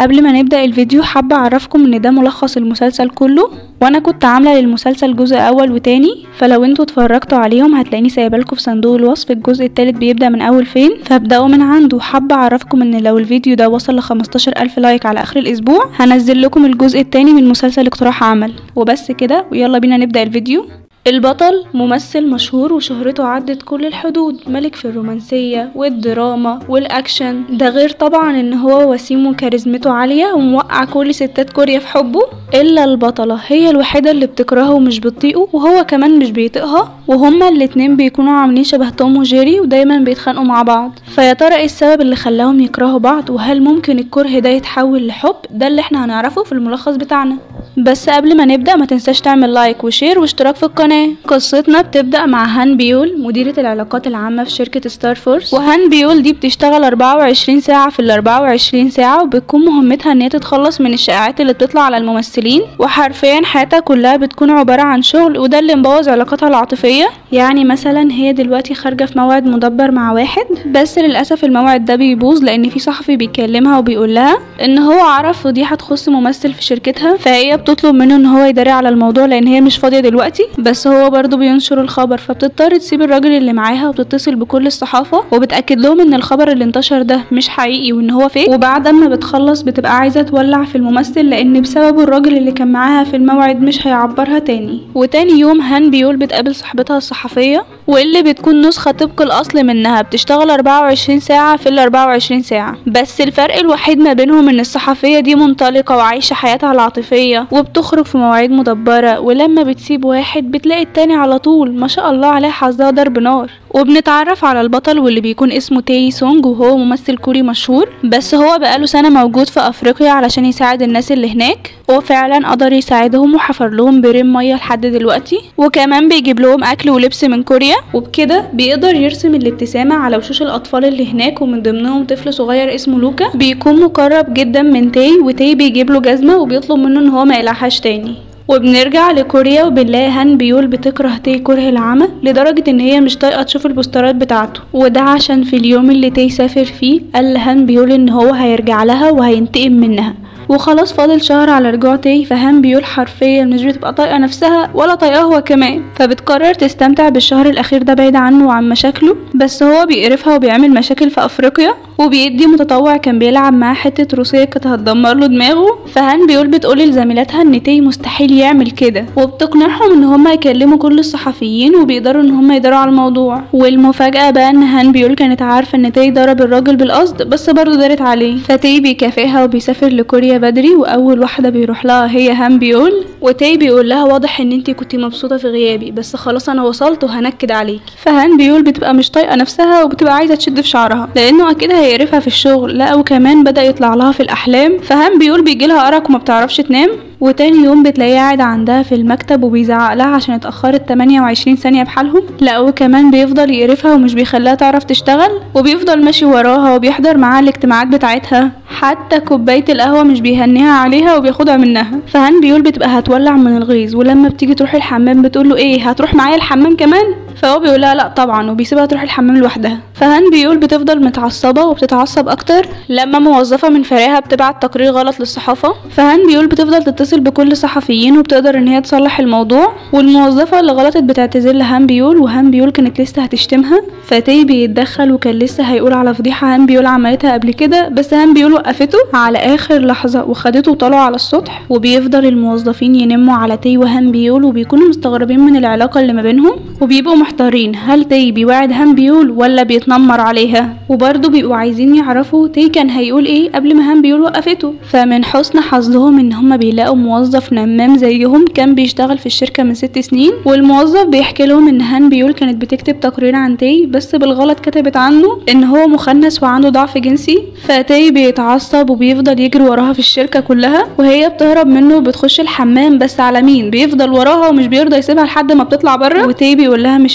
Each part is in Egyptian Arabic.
قبل ما نبدأ الفيديو حابة اعرفكم ان ده ملخص المسلسل كله وانا كنت عاملة للمسلسل جزء اول وتاني فلو انتوا اتفرجتوا عليهم هتلاقيني سايبالكم في صندوق الوصف الجزء التالت بيبدأ من اول فين فابدأوا من عنده حابة اعرفكم ان لو الفيديو ده وصل لخمستاشر الف لايك على اخر الاسبوع هنزل لكم الجزء التاني من مسلسل اقتراح عمل وبس كده ويلا بينا نبدأ الفيديو البطل ممثل مشهور وشهرته عدت كل الحدود ملك في الرومانسية والدراما والأكشن ده غير طبعا ان هو وسيم وكاريزمته عالية وموقع كل ستات كوريا في حبه إلا البطلة هي الوحيدة اللي بتكرهه ومش بتطيقه وهو كمان مش بيطيقها وهما الاتنين بيكونوا عاملين شبه توم وجيري ودايما بيتخانقوا مع بعض فيا ترى ايه السبب اللي خلاهم يكرهوا بعض وهل ممكن الكره ده يتحول لحب ده اللي احنا هنعرفه في الملخص بتاعنا بس قبل ما نبدأ ما تنساش تعمل لايك وشير واشتراك في القناة قصتنا بتبدأ مع هان بيول مديرة العلاقات العامة في شركة ستار فورس وهان بيول دي بتشتغل 24 ساعة في ال 24 ساعة وبتكون مهمتها ان هي تتخلص من الشائعات اللي بتطلع على الممثلين وحرفيا حياتها كلها بتكون عبارة عن شغل وده اللي مبوظ علاقاتها العاطفية يعني مثلا هي دلوقتي خارجة في موعد مدبر مع واحد بس للأسف الموعد ده بيبوظ لأن في صحفي بيكلمها وبيقول لها ان هو عرف فضيحة تخص ممثل في شركتها فهي بتطلب منه ان هو يداري على الموضوع لان هي مش فاضية دلوقتي بس هو برضه بينشر الخبر فبتضطر تسيب الراجل اللي معاها وبتتصل بكل الصحافة وبتأكد لهم ان الخبر اللي انتشر ده مش حقيقي وان هو فيك وبعد ما بتخلص بتبقى عايزة تولع في الممثل لان بسببه الراجل اللي كان معاها في الموعد مش هيعبرها تاني وتاني يوم هان بيول بتقابل صاحبتها الصحفية واللي بتكون نسخة طبق الأصل منها بتشتغل 24 ساعة في ال 24 ساعة بس الفرق الوحيد ما بينهم ان الصحفية دي منطلقة وعايشة حياتها العاطفية وبتخرج في مواعيد مدبرة ولما بتسيب واحد بتلاقي التاني على طول ما شاء الله عليه حظها ضرب نار وبنتعرف على البطل واللي بيكون اسمه تاي سونج وهو ممثل كوري مشهور بس هو بقاله سنة موجود في أفريقيا علشان يساعد الناس اللي هناك وفعلا قدر يساعدهم وحفر لهم بريم مية لحد دلوقتي وكمان بيجيب لهم أكل ولبس من كوريا وبكده بيقدر يرسم الابتسامة على وشوش الأطفال اللي هناك ومن ضمنهم طفل صغير اسمه لوكا بيكون مقرب جدا من تاي وتاي بيجيب له جزمة وبيطلب منه ان هو ما يقلعهاش تاني وبنرجع لكوريا وبنلاقي هان بيول بتكره تاي كره العمى لدرجة ان هي مش طايقة تشوف البوسترات بتاعته وده عشان في اليوم اللي تاي سافر فيه قال لهان بيول ان هو هيرجع لها وهينتقم منها وخلاص فاضل شهر على رجوع تاي فهان بيول حرفيا مش بتبقى طايقة نفسها ولا طايقاه هو كمان فبتقرر تستمتع بالشهر الأخير ده بعيد عنه وعن مشاكله بس هو بيقرفها وبيعمل مشاكل في أفريقيا وبيدي متطوع كان بيلعب معاه حتة روسية كانت هتدمر له دماغه فهان بيول بتقول لزميلاتها ان تاي مستحيل يعمل كده وبتقنعهم ان هما يكلموا كل الصحفيين وبيقدروا ان هما يداروا على الموضوع والمفاجأة بقى ان هان بيول كانت عارفة ان تاي ضرب الراجل بالقصد بس برضه دارت عليه فتاي بيكافئها وبيسافر لكوريا بدري واول واحدة بيروح لها هي هان بيول وتاي بيقول لها واضح ان انتي كنتي مبسوطة في غيابي بس خلاص انا وصلت وهنكد عليك فهان بيول بتبقى مش طايقة نفسها وبتبقى عايزة تشد في شعرها لانه اكيد هيقرفها في الشغل لا وكمان بدأ يطلع لها في الأحلام فهان بيقول بيجيلها أرق وما بتعرفش تنام وتاني يوم بتلاقيه قاعد عندها في المكتب وبيزعق لها عشان اتأخرت 28 ثانية بحالهم لا وكمان بيفضل يقرفها ومش بيخليها تعرف تشتغل وبيفضل ماشي وراها وبيحضر معاها الاجتماعات بتاعتها حتى كوباية القهوة مش بيهنيها عليها وبياخدها منها فهان بيقول بتبقى هتولع من الغيظ ولما بتيجي تروح الحمام بتقوله ايه هتروح معايا الحمام كمان فهو بيقول لها لا طبعا وبيسيبها تروح الحمام لوحدها فهان بيقول بتفضل متعصبة وبتتعصب اكتر لما موظفة من فريقها بتبعت تقرير غلط للصحافة فهان بيقول بتفضل تتصل بكل الصحفيين وبتقدر ان هي تصلح الموضوع والموظفة اللي غلطت بتعتذر لهان بيول وهان بيول كانت لسه هتشتمها فتي بيتدخل وكان لسه هيقول على فضيحة هان بيول عملتها قبل كده بس هان بيول وقفته على اخر لحظة وخدته وطلعوا على السطح وبيفضل الموظفين ينموا على تي وهان بيول وبيكونوا مستغربين من العلاقة اللي ما بينهم وبيبقوا محتارين هل تي بيوعد هان بيول ولا بيتنمر عليها وبرضه بيبقوا عايزين يعرفوا تي كان هيقول ايه قبل ما هان بيول وقفته فمن حسن حظهم ان هما بيلاقوا موظف نمام زيهم كان بيشتغل في الشركة من ست سنين والموظف بيحكي لهم ان هان بيول كانت بتكتب تقرير عن تي بس بالغلط كتبت عنه ان هو مخنث وعنده ضعف جنسي فتي بيتعصب وبيفضل يجري وراها في الشركة كلها وهي بتهرب منه وبتخش الحمام بس على مين بيفضل وراها ومش بيرضى يسيبها لحد ما بتطلع بره وتي بيقول لها مش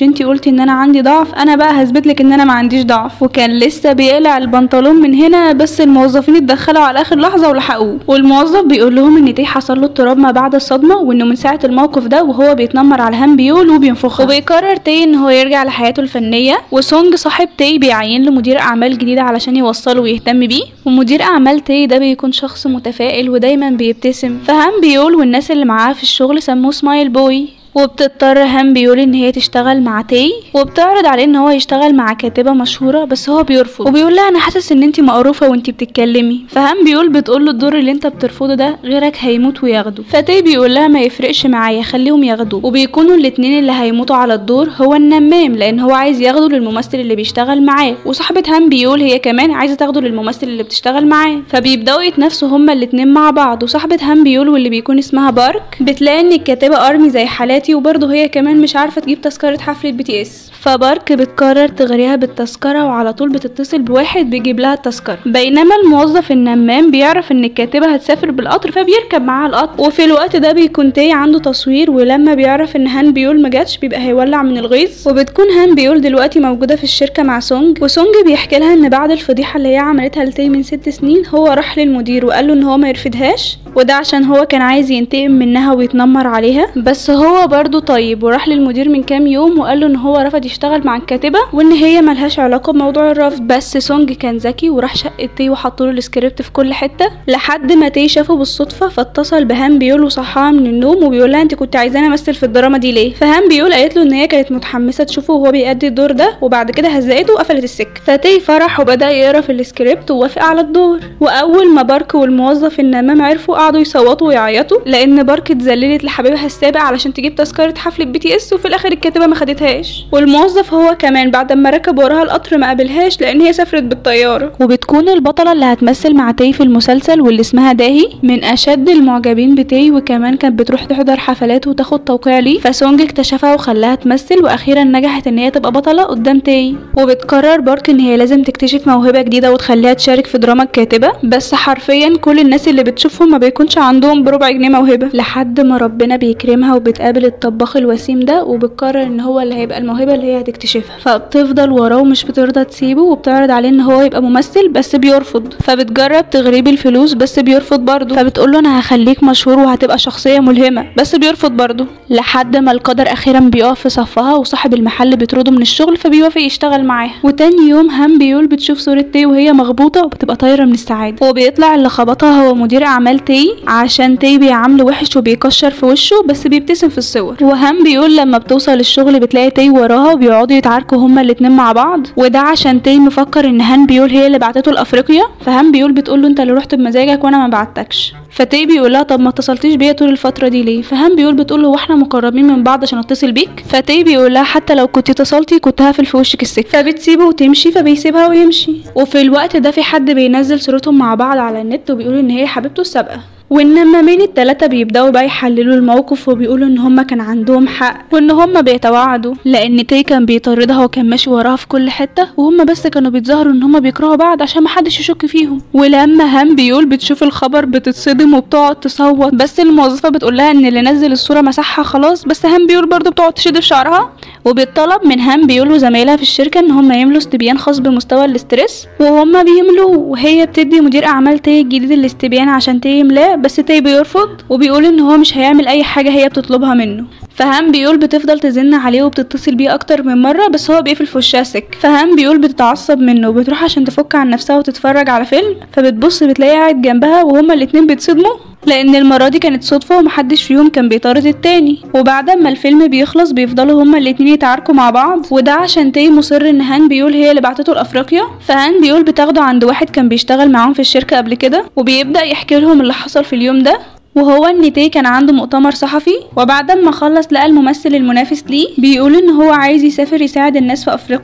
انتي قلتي ان انا عندي ضعف انا بقى هثبت لك ان انا ما عنديش ضعف وكان لسه بيقلع البنطلون من هنا بس الموظفين اتدخلوا على اخر لحظه ولحقوه والموظف بيقول لهم ان تي حصل له اضطراب ما بعد الصدمه وانه من ساعه الموقف ده وهو بيتنمر على هان بيول وبينفخها وبيقرر تي ان هو يرجع لحياته الفنيه وسونج صاحب تي بيعين له مدير اعمال جديده علشان يوصله ويهتم بيه ومدير اعمال تي ده بيكون شخص متفائل ودايما بيبتسم فهان بيول والناس اللي معاه في الشغل سموه سمايل بوي وبتضطر هام بيقول ان هي تشتغل مع تي وبتعرض عليه ان هو يشتغل مع كاتبه مشهوره بس هو بيرفض وبيقول لها انا حاسس ان انتي مقروفه وانتي بتتكلمي فهام بيقول بتقول له الدور اللي انت بترفضه ده غيرك هيموت وياخده فتي بيقول لها ما يفرقش معايا خليهم ياخدوه وبيكونوا الاتنين اللي هيموتوا على الدور هو النمام لان هو عايز ياخده للممثل اللي بيشتغل معاه وصاحبه هام بيقول هي كمان عايزه تاخده للممثل اللي بتشتغل معاه فبيبداوا يتنافسوا هما الاتنين مع بعض وصاحبه هام بيقول واللي بيكون اسمها بارك بتلاقي ان الكاتبه ارمي زي حالاتي وبرضه هي كمان مش عارفه تجيب تذكره حفله بي تي اس فبارك بتقرر تغريها بالتذكره وعلى طول بتتصل بواحد بيجيب لها التذكره بينما الموظف النمام بيعرف ان الكاتبه هتسافر بالقطر فبيركب معاها القطر وفي الوقت ده بيكون تي عنده تصوير ولما بيعرف ان هان بيول ما جاتش بيبقى هيولع من الغيظ وبتكون هان بيول دلوقتي موجوده في الشركه مع سونج وسونج بيحكي لها ان بعد الفضيحه اللي هي عملتها لتي من ست سنين هو راح للمدير وقال له ان هو ما يرفدهاش وده عشان هو كان عايز ينتقم منها ويتنمر عليها بس هو برضه طيب وراح للمدير من كام يوم وقال له ان هو رفض يشتغل مع الكاتبه وان هي ملهاش علاقه بموضوع الرفض بس سونج كان ذكي وراح شقه تي وحط له السكريبت في كل حته لحد ما تي شافه بالصدفه فاتصل بهام بيقول وصحاها من النوم وبيقول لها انت كنت عايزاني امثل في الدراما دي ليه فهام بيقول قالت له ان هي كانت متحمسه تشوفه وهو بيأدي الدور ده وبعد كده هزقته وقفلت السكه فتي فرح وبدا يقرا في السكريبت ووافق على الدور واول ما بارك والموظف النمام عرفوا قعدوا يصوتوا ويعيطوا لان بارك اتذللت لحبيبها السابق علشان تجيب تذكره حفله بي تي اس وفي الاخر الكاتبه ما خدتهاش والموظف هو كمان بعد ما ركب وراها القطر ما قابلهاش لان هي سافرت بالطياره وبتكون البطله اللي هتمثل مع تي في المسلسل واللي اسمها داهي من اشد المعجبين بتي وكمان كانت بتروح تحضر حفلات وتاخد توقيع ليه فسونج اكتشفها وخلاها تمثل واخيرا نجحت ان هي تبقى بطله قدام تي وبتقرر بارك ان هي لازم تكتشف موهبه جديده وتخليها تشارك في دراما الكاتبه بس حرفيا كل الناس اللي بتشوفهم ما بيكونش عندهم بربع جنيه موهبه لحد ما ربنا بيكرمها وبتقابل الطباخ الوسيم ده وبتقرر ان هو اللي هيبقى الموهبه اللي هي هتكتشفها فبتفضل وراه ومش بترضى تسيبه وبتعرض عليه ان هو يبقى ممثل بس بيرفض فبتجرب تغريب الفلوس بس بيرفض برضه فبتقول له انا هخليك مشهور وهتبقى شخصيه ملهمه بس بيرفض برضه لحد ما القدر اخيرا بيقف في صفها وصاحب المحل بيطرده من الشغل فبيوافق يشتغل معاها وتاني يوم هام بيول بتشوف صوره تي وهي مخبوطه وبتبقى طايره من السعاده وبيطلع اللي خبطها هو مدير اعمال تي عشان تي بيعامله وحش وبيكشر في وشه بس بيبتسم في الصور وهام بيقول لما بتوصل الشغل بتلاقي تي وراها وبيقعدوا يتعاركوا هما الاتنين مع بعض وده عشان تي مفكر ان هان بيقول هي اللي بعتته لافريقيا فهان بيقول بتقول له انت اللي رحت بمزاجك وانا ما بعتكش فتي بيقول لها طب ما اتصلتيش بيا طول الفتره دي ليه فهان بيقول بتقول له واحنا مقربين من بعض عشان اتصل بيك فتي بيقول لها حتى لو كنت اتصلتي كنت هقفل في وشك السكه فبتسيبه وتمشي فبيسيبها ويمشي وفي الوقت ده في حد بينزل صورتهم مع بعض على النت وبيقول ان هي حبيبته السابقه والنمامين التلاتة بيبدأوا بقى يحللوا الموقف وبيقولوا ان هما كان عندهم حق وان هما بيتوعدوا لان تي كان بيطاردها وكان ماشي وراها في كل حتة وهما بس كانوا بيتظاهروا ان هما بيكرهوا بعض عشان محدش يشك فيهم ولما هام بيقول بتشوف الخبر بتتصدم وبتقعد تصوت بس الموظفة بتقول لها ان اللي نزل الصورة مسحها خلاص بس هام بيقول برضه بتقعد تشد في شعرها وبيطلب من هام بيقول وزمايلها في الشركة ان هما يملوا استبيان خاص بمستوى الاسترس وهما بيملوه وهي بتدي مدير اعمال تي الجديد الاستبيان عشان تي يملاه بس تي بيرفض وبيقول ان هو مش هيعمل اي حاجه هي بتطلبها منه فهام بيقول بتفضل تزن عليه وبتتصل بيه اكتر من مره بس هو بيقفل في وشها سك فهام بيقول بتتعصب منه وبتروح عشان تفك عن نفسها وتتفرج على فيلم فبتبص بتلاقيه قاعد جنبها وهما الاتنين بيتصدموا لان المره دي كانت صدفه ومحدش فيهم كان بيطارد التاني وبعد ما الفيلم بيخلص بيفضلوا هما الاتنين يتعاركوا مع بعض وده عشان تي مصر ان هان بيقول هي اللي بعتته لافريقيا فهان بيقول بتاخده عند واحد كان بيشتغل معاهم في الشركه قبل كده وبيبدا يحكي لهم اللي حصل في اليوم ده وهو ان تي كان عنده مؤتمر صحفي وبعد ما خلص لقى الممثل المنافس ليه بيقول ان هو عايز يسافر يساعد الناس في افريقيا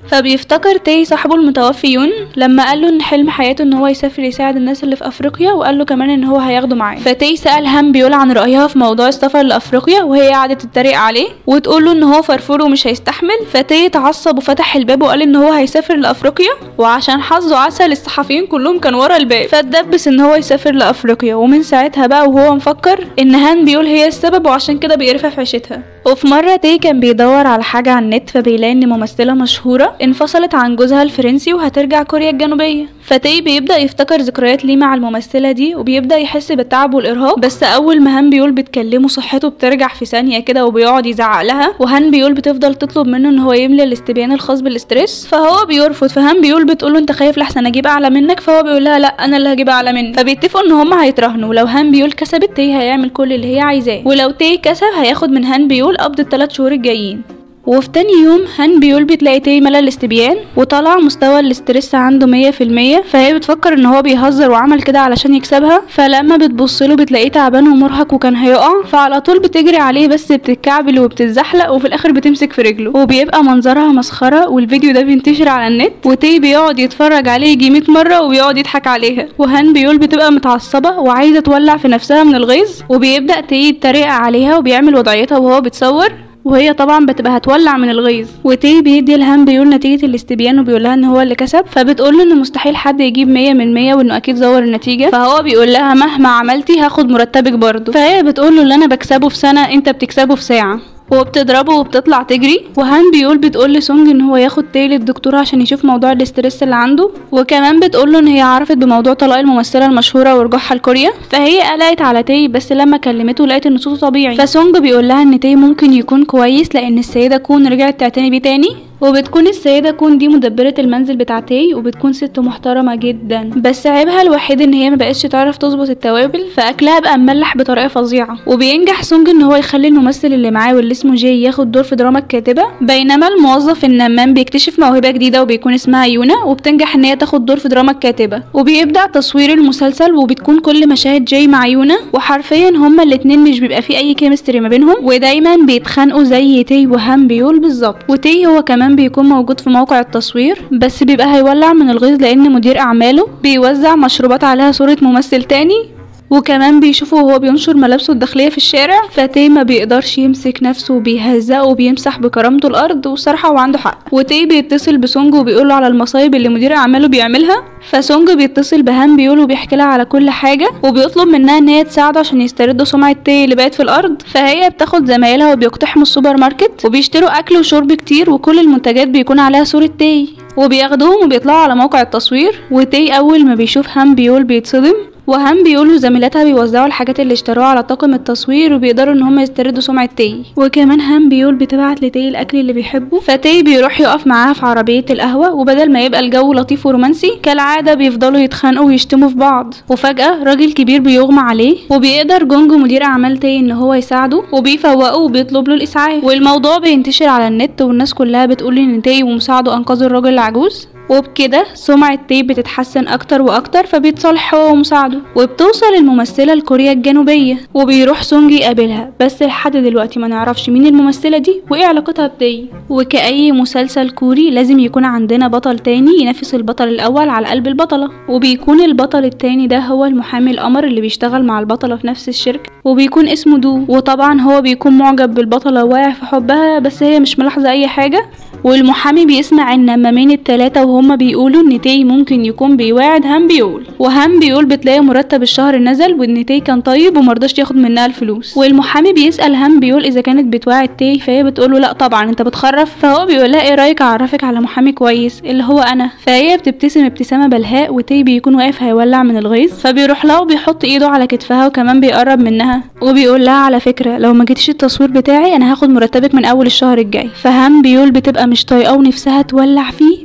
فبيفتكر تاي صاحبه المتوفي يون لما قال له ان حلم حياته ان هو يسافر يساعد الناس اللي في افريقيا وقال له كمان ان هو هياخده معاه فتاي سال هان بيول عن رايها في موضوع السفر لافريقيا وهي قعدت تتريق عليه وتقول له ان هو فرفور ومش هيستحمل فتاي اتعصب وفتح الباب وقال ان هو هيسافر لافريقيا وعشان حظه عسل الصحفيين كلهم كان ورا الباب فاتدبس ان هو يسافر لافريقيا ومن ساعتها بقى وهو مفكر ان هان بيول هي السبب وعشان كده بيقرفها في عيشتها وفي مرة تاي كان بيدور على حاجة على النت فبيلاقي ان ممثلة مشهورة انفصلت عن جوزها الفرنسي وهترجع كوريا الجنوبية فتاي بيبدأ يفتكر ذكريات ليه مع الممثلة دي وبيبدأ يحس بالتعب والإرهاق بس أول ما هان بيول بتكلمه صحته بترجع في ثانية كده وبيقعد يزعق لها وهان بيول بتفضل تطلب منه ان هو يملى الاستبيان الخاص بالاسترس فهو بيرفض فهان بيول بتقوله انت خايف لحسن اجيب اعلى منك فهو بيقول لها لا انا اللي هجيب اعلى منك فبيتفقوا ان هما هيتراهنوا ولو هان بيول كسبت تاي هيعمل كل اللي هي عايزاه ولو تاي كسب هياخد من هان بيول قبض الثلاث شهور الجايين وفي تاني يوم هان بيول بتلاقي تاي ملى الاستبيان وطلع مستوى الاسترس عنده مية في المية فهي بتفكر ان هو بيهزر وعمل كده علشان يكسبها فلما بتبصله بتلاقيه تعبان ومرهق وكان هيقع فعلى طول بتجري عليه بس بتتكعبل وبتتزحلق وفي الاخر بتمسك في رجله وبيبقى منظرها مسخرة والفيديو ده بينتشر على النت وتاي بيقعد يتفرج عليه يجي 100 مرة وبيقعد يضحك عليها وهان بيول بتبقى متعصبة وعايزة تولع في نفسها من الغيظ وبيبدأ تاي يتريق عليها وبيعمل وضعيتها وهو بتصور وهي طبعا بتبقى هتولع من الغيظ وتي بيدي الهام بيقول نتيجة الاستبيان وبيقول لها ان هو اللي كسب فبتقول له ان مستحيل حد يجيب مية من مية وانه اكيد زور النتيجة فهو بيقول لها مهما عملتي هاخد مرتبك برضه فهي بتقول له اللي انا بكسبه في سنة انت بتكسبه في ساعة وبتضربه وبتطلع تجري وهان بيقول بتقول لسونج ان هو ياخد تاي للدكتور عشان يشوف موضوع الاسترس اللي عنده وكمان بتقول له ان هي عرفت بموضوع طلاق الممثله المشهوره ورجوعها لكوريا فهي قلقت على تاي بس لما كلمته لقيت ان صوته طبيعي فسونج بيقول لها ان تاي ممكن يكون كويس لان السيده كون رجعت تعتني بيه تاني وبتكون السيدة كون دي مدبرة المنزل بتاع تاي وبتكون ست محترمة جدا بس عيبها الوحيد ان هي مبقتش تعرف تظبط التوابل فاكلها بقى مملح بطريقة فظيعة وبينجح سونج ان هو يخلي الممثل اللي معاه واللي اسمه جاي ياخد دور في دراما الكاتبة بينما الموظف النمام بيكتشف موهبة جديدة وبيكون اسمها يونا وبتنجح ان هي تاخد دور في دراما الكاتبة وبيبدأ تصوير المسلسل وبتكون كل مشاهد جاي مع يونا وحرفيا هما الاتنين مش بيبقى في اي كيمستري ما بينهم ودايما بيتخانقوا زي تاي وهام بيول بالظبط وتاي هو كمان بيكون موجود في موقع التصوير بس بيبقى هيولع من الغيظ لان مدير اعماله بيوزع مشروبات عليها صورة ممثل تاني وكمان بيشوفه وهو بينشر ملابسه الداخليه في الشارع فتي ما بيقدرش يمسك نفسه وبيهزقه وبيمسح بكرامته الارض والصراحه هو عنده حق وتي بيتصل بسونج وبيقوله على المصايب اللي مدير اعماله بيعملها فسونج بيتصل بهام بيقول وبيحكي لها على كل حاجه وبيطلب منها ان هي تساعده عشان يستردوا سمعه تي اللي بقت في الارض فهي بتاخد زمايلها وبيقتحموا السوبر ماركت وبيشتروا اكل وشرب كتير وكل المنتجات بيكون عليها صوره تي وبياخدوهم وبيطلعوا على موقع التصوير وتي اول ما بيشوف هام بيول بيتصدم وهم بيقولوا زميلاتها بيوزعوا الحاجات اللي اشتروها على طاقم التصوير وبيقدروا ان هم يستردوا سمعة تي وكمان هم بيقول بتبعت لتي الاكل اللي بيحبه فتي بيروح يقف معاها في عربية القهوة وبدل ما يبقى الجو لطيف ورومانسي كالعادة بيفضلوا يتخانقوا ويشتموا في بعض وفجأة راجل كبير بيغمى عليه وبيقدر جونجو مدير اعمال تي ان هو يساعده وبيفوقه وبيطلب له الاسعاف والموضوع بينتشر على النت والناس كلها بتقول ان تي ومساعده انقذوا الراجل العجوز وبكده سمعة تي بتتحسن أكتر وأكتر فبيتصالح هو ومساعده وبتوصل الممثلة لكوريا الجنوبية وبيروح سونج يقابلها بس لحد دلوقتي ما نعرفش مين الممثلة دي وإيه علاقتها بتي وكأي مسلسل كوري لازم يكون عندنا بطل تاني ينافس البطل الأول على قلب البطلة وبيكون البطل التاني ده هو المحامي القمر اللي بيشتغل مع البطلة في نفس الشركة وبيكون اسمه دو وطبعا هو بيكون معجب بالبطلة وواقع في حبها بس هي مش ملاحظة أي حاجة والمحامي بيسمع النمامين التلاتة وهما بيقولوا ان تي ممكن يكون بيواعد هام بيقول وهام بيقول بتلاقي مرتب الشهر نزل وان تي كان طيب ومرضاش ياخد منها الفلوس والمحامي بيسأل هام بيقول اذا كانت بتواعد تي فهي بتقوله لا طبعا انت بتخرف فهو بيقول لها ايه رايك اعرفك على محامي كويس اللي هو انا فهي بتبتسم ابتسامة بلهاء وتي بيكون واقف هيولع من الغيظ فبيروح لها وبيحط ايده على كتفها وكمان بيقرب منها وبيقول لها على فكرة لو ما جيتيش التصوير بتاعي انا هاخد مرتبك من اول الشهر الجاي فهام بيقول بتبقى مش طايقاه ونفسها تولع فيه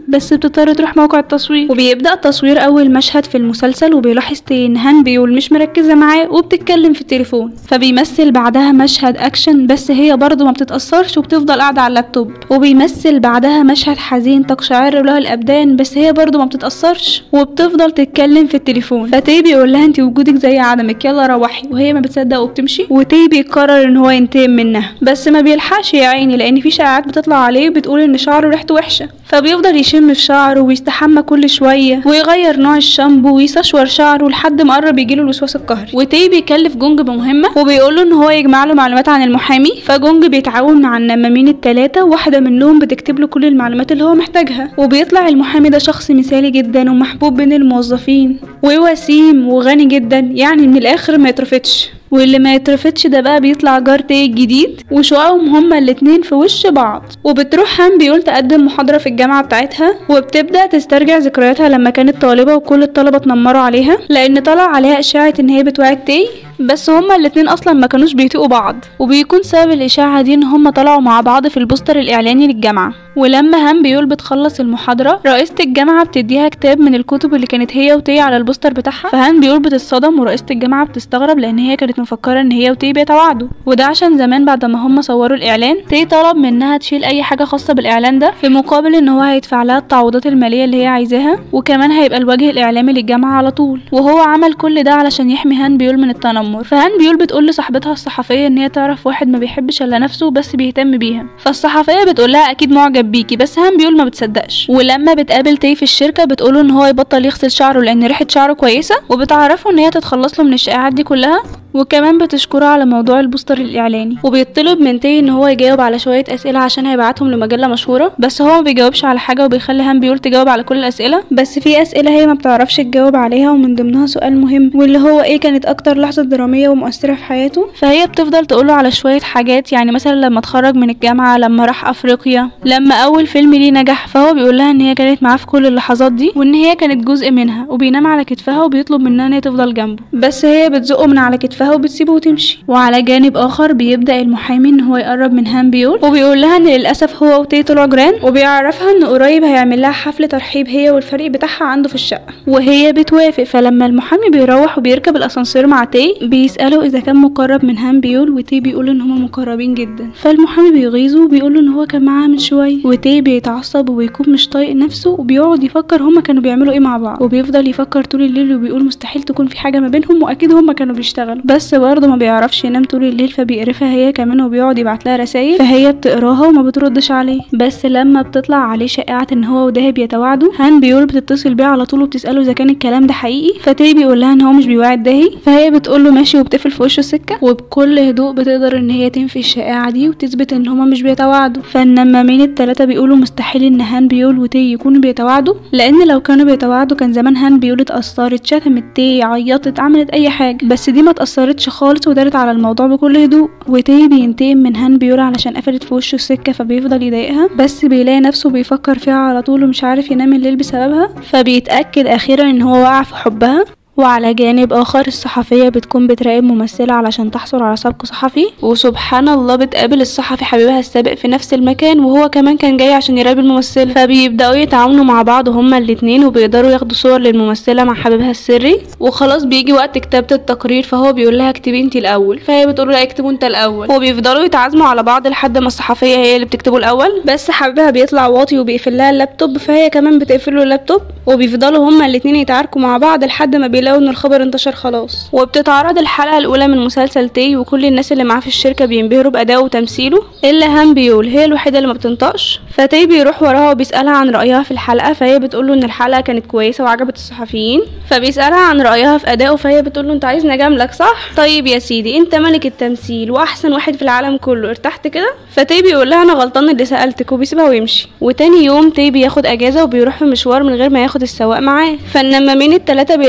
بس بتضطر تروح موقع التصوير وبيبدأ تصوير أول مشهد في المسلسل وبيلاحظ تي إن هان بيول مش مركزة معاه وبتتكلم في التليفون فبيمثل بعدها مشهد أكشن بس هي برضه ما بتتأثرش وبتفضل قاعدة على اللابتوب وبيمثل بعدها مشهد حزين تقشعر له الأبدان بس هي برضه ما بتتأثرش وبتفضل تتكلم في التليفون فتي بيقول لها انت وجودك زي عدمك يلا روحي وهي ما بتصدق وبتمشي وتي بيقرر ان هو ينتقم منها بس ما بيلحقش يا عيني لان في شائعات بتطلع عليه بتقول ان شعره ريحته وحشه فبيفضل يشم في شعره ويستحمى كل شويه ويغير نوع الشامبو ويستشور شعره لحد ما قرب يجيله الوسواس القهري وتي بيكلف جونج بمهمه وبيقول له ان هو يجمع له معلومات عن المحامي فجونج بيتعاون مع النمامين الثلاثه واحده منهم بتكتب له كل المعلومات اللي هو محتاجها وبيطلع المحامي ده شخص مثالي جدا ومحبوب بين الموظفين ووسيم وغني جدا يعني من الاخر ما يترفضش واللي ما يترفضش ده بقى بيطلع جار تاي الجديد وشققهم هما الاتنين في وش بعض وبتروح هان بيقول تقدم محاضرة في الجامعة بتاعتها وبتبدأ تسترجع ذكرياتها لما كانت طالبة وكل الطلبة اتنمروا عليها لأن طلع عليها إشاعة إن هي بتوعد تاي بس هما الاتنين اصلا ما كانوش بيطيقوا بعض وبيكون سبب الاشاعه دي ان هما طلعوا مع بعض في البوستر الاعلاني للجامعه ولما هان بيول بتخلص المحاضره رئيسه الجامعه بتديها كتاب من الكتب اللي كانت هي وتي على البوستر بتاعها فهان بيول بتتصدم ورئيسه الجامعه بتستغرب لان هي كانت مفكره ان هي وتي بيتواعدوا وده عشان زمان بعد ما هما صوروا الاعلان تي طلب منها تشيل اي حاجه خاصه بالاعلان ده في مقابل ان هو هيدفع لها التعويضات الماليه اللي هي عايزاها وكمان هيبقى الوجه الاعلامي للجامعه على طول وهو عمل كل ده علشان يحمي هان بيول من التنمر فهان بيول بتقول لصاحبتها الصحفيه ان هي تعرف واحد ما بيحبش الا نفسه بس بيهتم بيها فالصحفيه بتقول لها اكيد معجب بيكي بس هان بيول ما بتصدقش ولما بتقابل تي في الشركه بتقوله ان هو يبطل يغسل شعره لان ريحه شعره كويسه وبتعرفه ان هي تتخلص له من الشائعات دي كلها وكمان بتشكره على موضوع البوستر الاعلاني وبيطلب من تي ان هو يجاوب على شويه اسئله عشان هيبعتهم لمجله مشهوره بس هو ما بيجاوبش على حاجه وبيخلي هان بيول تجاوب على كل الاسئله بس في اسئله هي ما بتعرفش تجاوب عليها ومن ضمنها سؤال مهم واللي هو ايه كانت اكتر لحظه دراميه ومؤثره في حياته فهي بتفضل تقوله على شويه حاجات يعني مثلا لما اتخرج من الجامعه لما راح افريقيا لما اول فيلم ليه نجح فهو بيقول لها ان هي كانت معاه في كل اللحظات دي وان هي كانت جزء منها وبينام على كتفها وبيطلب منها ان هي تفضل جنبه بس هي بتزقه من على كتفها وبتسيبه وتمشي وعلى جانب اخر بيبدا المحامي ان هو يقرب من هان بيول وبيقول لها ان للاسف هو وتي طلعوا جيران وبيعرفها ان قريب هيعمل لها حفل ترحيب هي والفريق بتاعها عنده في الشقه وهي بتوافق فلما المحامي بيروح وبيركب الاسانسير مع تي بيساله اذا كان مقرب من هان بيول وتي بيقول ان هما مقربين جدا فالمحامي بيغيظه وبيقول له ان هو كان معاها من شويه وتي بيتعصب وبيكون مش طايق نفسه وبيقعد يفكر هما كانوا بيعملوا ايه مع بعض وبيفضل يفكر طول الليل وبيقول مستحيل تكون في حاجه ما بينهم واكيد هما كانوا بيشتغلوا بس برضه ما بيعرفش ينام طول الليل فبيقرفها هي كمان وبيقعد يبعت لها رسائل فهي بتقراها وما بتردش عليه بس لما بتطلع عليه شائعه ان هو وده بيتواعدوا هان بيقول بتتصل بيه على طول وبتساله اذا كان الكلام ده حقيقي فتي بيقول لها ان هو مش بيوعد داهي فهي بتقول له ماشي وبتقفل في وشه السكه وبكل هدوء بتقدر ان هي تنفي الشائعه دي وتثبت ان هما مش بيتواعدوا فالنمامين التلاته بيقولوا مستحيل ان هان بيول وتي يكونوا بيتواعدوا لان لو كانوا بيتواعدوا كان زمان هان بيول اتاثرت شتمت تي عيطت عملت اي حاجه بس دي ما اتاثرتش خالص ودارت على الموضوع بكل هدوء وتي بينتقم من هان بيول علشان قفلت في وشه السكه فبيفضل يضايقها بس بيلاقي نفسه بيفكر فيها على طول ومش عارف ينام الليل بسببها فبيتاكد اخيرا ان هو وقع في حبها وعلى جانب آخر الصحفية بتكون بتراقب ممثلة علشان تحصل على سبق صحفي وسبحان الله بتقابل الصحفي حبيبها السابق في نفس المكان وهو كمان كان جاي عشان يراقب الممثلة فبيبدأوا يتعاونوا مع بعض هما الاتنين وبيقدروا ياخدوا صور للممثلة مع حبيبها السري وخلاص بيجي وقت كتابة التقرير فهو بيقول لها اكتبي انت الأول فهي بتقول لا اكتبوا انت الأول وبيفضلوا يتعازموا على بعض لحد ما الصحفية هي اللي بتكتبه الأول بس حبيبها بيطلع واطي وبيقفل لها اللابتوب فهي كمان بتقفل له اللابتوب وبيفضلوا هما الاتنين يتعاركوا مع بعض لحد ما بيلاقوا ان الخبر انتشر خلاص وبتتعرض الحلقة الأولى من مسلسل تي وكل الناس اللي معاه في الشركة بينبهروا بأدائه وتمثيله إلا هان بيول هي الوحيدة اللي ما بتنطقش فتي بيروح وراها وبيسألها عن رأيها في الحلقة فهي بتقوله إن الحلقة كانت كويسة وعجبت الصحفيين فبيسألها عن رأيها في أدائه فهي بتقوله أنت عايز نجاملك صح؟ طيب يا سيدي أنت ملك التمثيل وأحسن واحد في العالم كله ارتحت كده؟ فتي بيقول لها أنا غلطان اللي سألتك وبيسيبها ويمشي وتاني يوم تي بياخد أجازة وبيروح في مشوار من غير ما ياخد السواق معاه فالنمامين التلاتة بيلاقوا إن هان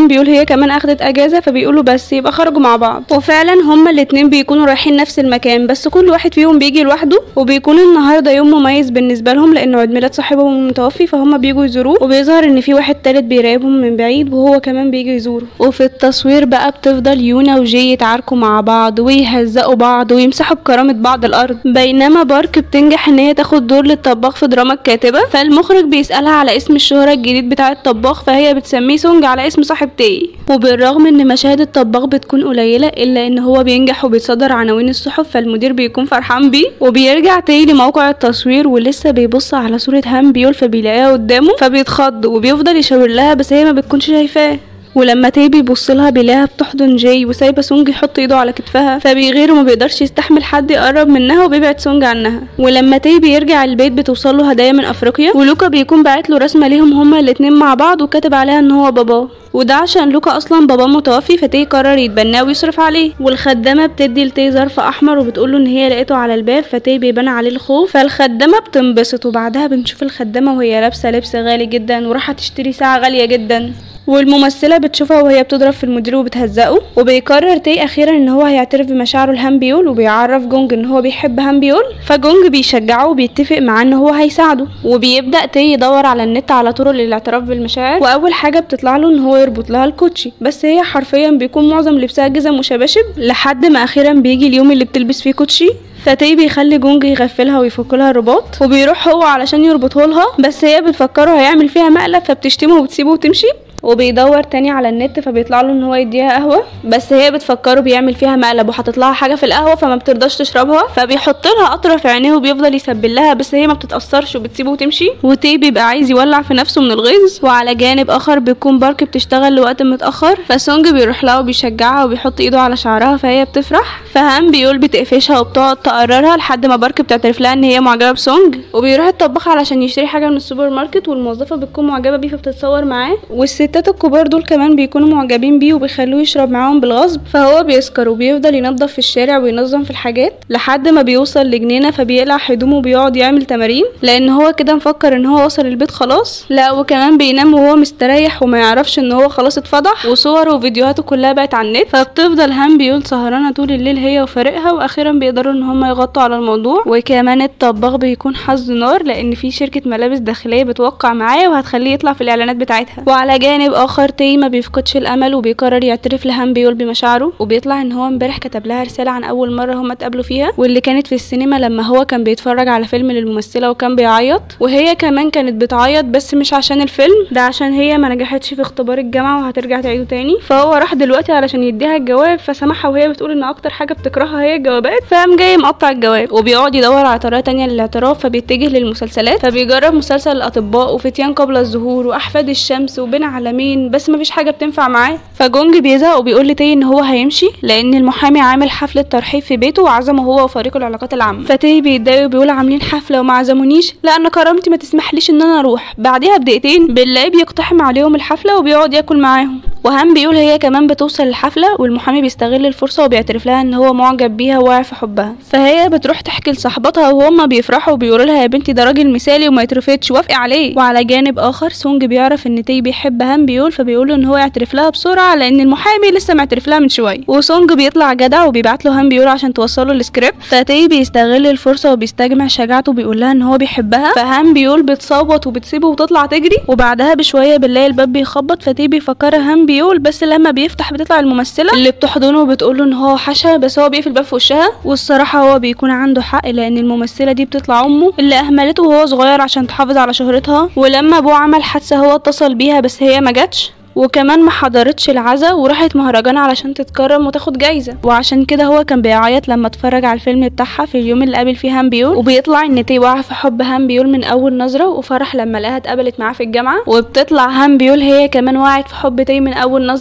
هان بيقول هي كمان اخدت اجازه فبيقولوا بس يبقى خرجوا مع بعض وفعلا هما الاتنين بيكونوا رايحين نفس المكان بس كل واحد فيهم بيجي لوحده وبيكون النهارده يوم مميز بالنسبه لهم لانه عيد ميلاد صاحبهم المتوفي فهم بيجوا يزوروه وبيظهر ان في واحد تالت بيراقبهم من بعيد وهو كمان بيجي يزوره وفي التصوير بقى بتفضل يونا وجي يتعاركوا مع بعض ويهزقوا بعض ويمسحوا بكرامه بعض الارض بينما بارك بتنجح ان هي تاخد دور للطباخ في دراما الكاتبه فالمخرج بيسالها على اسم الشهره الجديد بتاع الطباخ فهي بتسميه سونج على اسم صاحب تي وبالرغم ان مشاهد الطباخ بتكون قليله الا ان هو بينجح وبيتصدر عناوين الصحف فالمدير بيكون فرحان بيه وبيرجع تي لموقع التصوير ولسه بيبص على صوره هام بيول فبيلاقيها قدامه فبيتخض وبيفضل يشاور لها بس هي ما بتكونش شايفاه ولما تي بيبص لها بيلاقيها بتحضن جاي وسايبه سونج يحط ايده على كتفها فبيغير وما بيقدرش يستحمل حد يقرب منها وبيبعد سونج عنها ولما تي بيرجع البيت بتوصل له هدايا من افريقيا ولوكا بيكون باعت له رسمه ليهم هما الاتنين مع بعض وكاتب عليها ان هو باباه وده عشان لوكا اصلا باباه متوفي فتي قرر يتبناه ويصرف عليه والخدامه بتدي لتي ظرف احمر وبتقوله ان هي لقيته على الباب فتي بيبان عليه الخوف فالخدامه بتنبسط وبعدها بنشوف الخدامه وهي لابسه لبس غالي جدا وراح تشتري ساعه غاليه جدا والممثلة بتشوفها وهي بتضرب في المدير وبتهزقه وبيقرر تي أخيرا إن هو هيعترف بمشاعره لهان بيول وبيعرف جونج إن هو بيحب هان بيول فجونج بيشجعه وبيتفق معاه إن هو هيساعده وبيبدأ تي يدور على النت على طرق للاعتراف بالمشاعر وأول حاجة بتطلع له إن هو يربط لها الكوتشي بس هي حرفيا بيكون معظم لبسها جزم وشباشب لحد ما أخيرا بيجي اليوم اللي بتلبس فيه كوتشي فتي بيخلي جونج يغفلها ويفك لها الرباط وبيروح هو علشان يربطه لها بس هي بتفكره هيعمل فيها مقلب فبتشتمه وبتسيبه وتمشي وبيدور تاني على النت فبيطلع له ان هو يديها قهوه بس هي بتفكره بيعمل فيها مقلب وحاطط لها حاجه في القهوه فما بترضاش تشربها فبيحط لها قطره في عينيه وبيفضل يسبل لها بس هي ما بتتاثرش وبتسيبه وتمشي وتي بيبقى عايز يولع في نفسه من الغيظ وعلى جانب اخر بيكون بارك بتشتغل لوقت متاخر فسونج بيروح لها وبيشجعها وبيحط ايده على شعرها فهي بتفرح فهام بيقول بتقفشها وبتقعد تقررها لحد ما بارك بتعترف لها ان هي معجبه بسونج وبيروح الطباخ علشان يشتري حاجه من السوبر ماركت والموظفه بتكون معجبه بيه فبتتصور معاه والستات الكبار دول كمان بيكونوا معجبين بيه وبيخلوه يشرب معاهم بالغصب فهو بيسكر وبيفضل ينظف في الشارع وينظم في الحاجات لحد ما بيوصل لجنينه فبيقلع هدومه وبيقعد يعمل تمارين لان هو كده مفكر ان هو وصل البيت خلاص لا وكمان بينام وهو مستريح وما يعرفش ان هو خلاص اتفضح وصوره وفيديوهاته كلها بقت على النت فبتفضل هام بيقول سهرانه طول الليل هي وفريقها واخيرا بيقدروا ان هم يغطوا على الموضوع وكمان الطباخ بيكون حظ نار لان في شركه ملابس داخليه بتوقع معاه وهتخليه يطلع في الاعلانات بتاعتها وعلى جانب اخر تي ما بيفقدش الامل وبيقرر يعترف لهام بيول بمشاعره وبيطلع ان هو امبارح كتب لها رساله عن اول مره هما اتقابلوا فيها واللي كانت في السينما لما هو كان بيتفرج على فيلم للممثله وكان بيعيط وهي كمان كانت بتعيط بس مش عشان الفيلم ده عشان هي ما نجحتش في اختبار الجامعه وهترجع تعيده تاني فهو راح دلوقتي علشان يديها الجواب فسمعها وهي بتقول ان اكتر حاجه بتكرهها هي الجوابات فقام جاي مقطع الجواب وبيقعد يدور على طريقه تانية للاعتراف فبيتجه للمسلسلات فبيجرب مسلسل الاطباء وفتيان قبل الظهور واحفاد الشمس وبين عالمين بس مفيش حاجه بتنفع معاه فجونج بيزهق وبيقول لتي ان هو هيمشي لان المحامي عامل حفله ترحيب في بيته وعزمه هو وفريق العلاقات العامه فتي بيتضايق وبيقول عاملين حفله وما عزمونيش لا انا كرامتي ما تسمحليش ان انا اروح بعدها بدقيقتين بنلاقيه بيقتحم عليهم الحفله وبيقعد ياكل معاهم وهم بيقول هي كمان بتوصل الحفله والمحامي بيستغل الفرصه وبيعترف لها ان هو معجب بيها وواعي في حبها فهي بتروح تحكي لصاحبتها وهما بيفرحوا وبيقولوا لها يا بنتي ده راجل مثالي وما يترفضش وافقي عليه وعلى جانب اخر سونج بيعرف ان تي بيحب هام بيقول فبيقول ان هو يعترف لها بسرعه لان المحامي لسه معترف لها من شويه وسونج بيطلع جدع وبيبعت له هام بيقول عشان توصله السكريبت فتي بيستغل الفرصه وبيستجمع شجاعته وبيقول لها ان هو بيحبها فهام بيقول بتصوت وبتسيبه وتطلع تجري وبعدها بشويه بنلاقي الباب بيخبط فتي بيفكرها هام بيقول بس لما بيفتح بتطلع الممثله اللي بتحضنه وبتقول له ان هو حشا بس هو بيقفل الباب في وشها والصراحه هو بيكون عنده حق لان الممثله دي بتطلع امه اللي اهملته وهو صغير عشان تحافظ على شهرتها ولما ابوه عمل حادثه هو اتصل بيها بس هي ما جاتش وكمان ما حضرتش العزا وراحت مهرجان علشان تتكرم وتاخد جايزه وعشان كده هو كان بيعيط لما اتفرج على الفيلم بتاعها في اليوم اللي قابل فيه هام بيول وبيطلع ان تي وقع في حب هام بيول من اول نظره وفرح لما لقاها اتقابلت معاه في الجامعه وبتطلع هام بيول هي كمان وقعت في حب تي من اول نظره